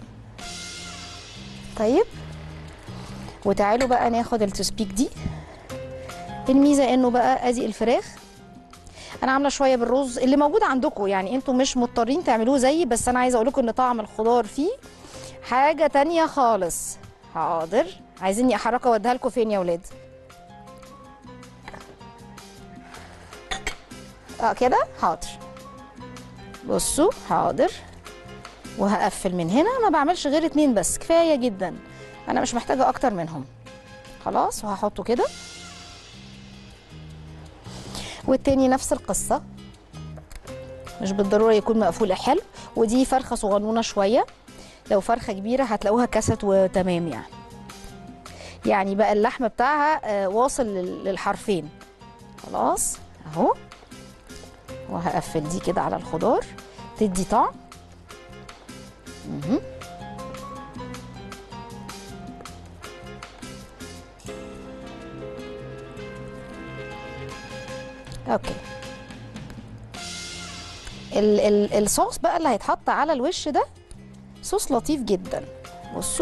طيب وتعالوا بقى ناخد التسبيك دي الميزه انه بقى ادي الفراخ انا عامله شويه بالرز اللي موجود عندكم يعني انتوا مش مضطرين تعملوه زيي بس انا عايزه اقول لكم ان طعم الخضار فيه حاجه تانية خالص حاضر عايزيني احركها واديها لكم فين يا ولاد اه كده حاضر بصوا حاضر وهقفل من هنا ما بعملش غير اتنين بس كفايه جدا انا مش محتاجه اكتر منهم خلاص وهحطه كده والتاني نفس القصه مش بالضروره يكون مقفول حلو ودي فرخه صغنونه شويه لو فرخه كبيره هتلاقوها كست وتمام يعني يعني بقى اللحم بتاعها آه، واصل لل- للحرفين خلاص اهو وهقفل دي كده على الخضار تدي طعم مهم. اوكي ال ال الصوص بقى اللي هيتحط على الوش ده صوص لطيف جدا بصوا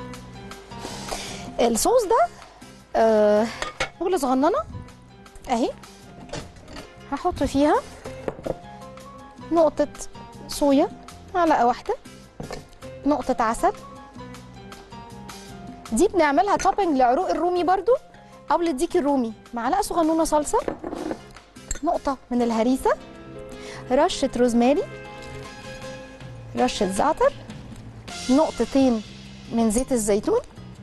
الصوص ده آه بولة صغننه اهي هحط فيها نقطة صويا معلقة واحدة نقطه عسل دي بنعملها توبنج لعروق الرومي برضو او للديك الرومي معلقه صغنونه صلصه نقطه من الهريسه رشه روزماري رشه زعتر نقطتين من زيت الزيتون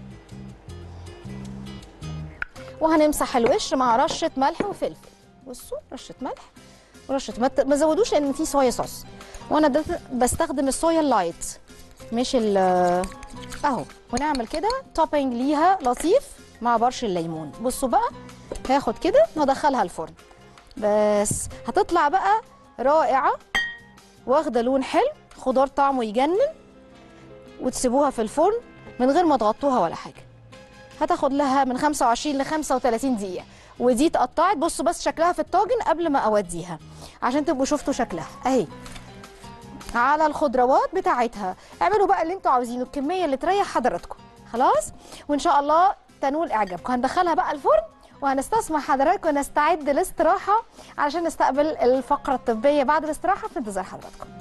وهنمسح الوش مع رشه ملح وفلفل بصوا رشه ملح ورشه ما ت- ما زودوش لان في صويا صوص وانا ده بستخدم الصويا اللايت مش ال اهو ونعمل كده توبنج ليها لطيف مع برش الليمون بصوا بقى هاخد كده وادخلها الفرن بس هتطلع بقى رائعه واخده لون حلو خضار طعمه يجنن وتسيبوها في الفرن من غير ما تغطوها ولا حاجه هتاخد لها من 25 ل 35 دقيقه ودي اتقطعت بصوا بس شكلها في الطاجن قبل ما اوديها عشان تبقوا شفتوا شكلها اهي على الخضروات بتاعتها اعملوا بقى اللي انتوا عاوزينه الكميه اللي تريح حضراتكم خلاص وان شاء الله تنول اعجابكم هندخلها بقى الفرن وهنستسمح حضراتكم نستعد للاستراحه علشان نستقبل الفقره الطبيه بعد الاستراحه في انتظار حضراتكم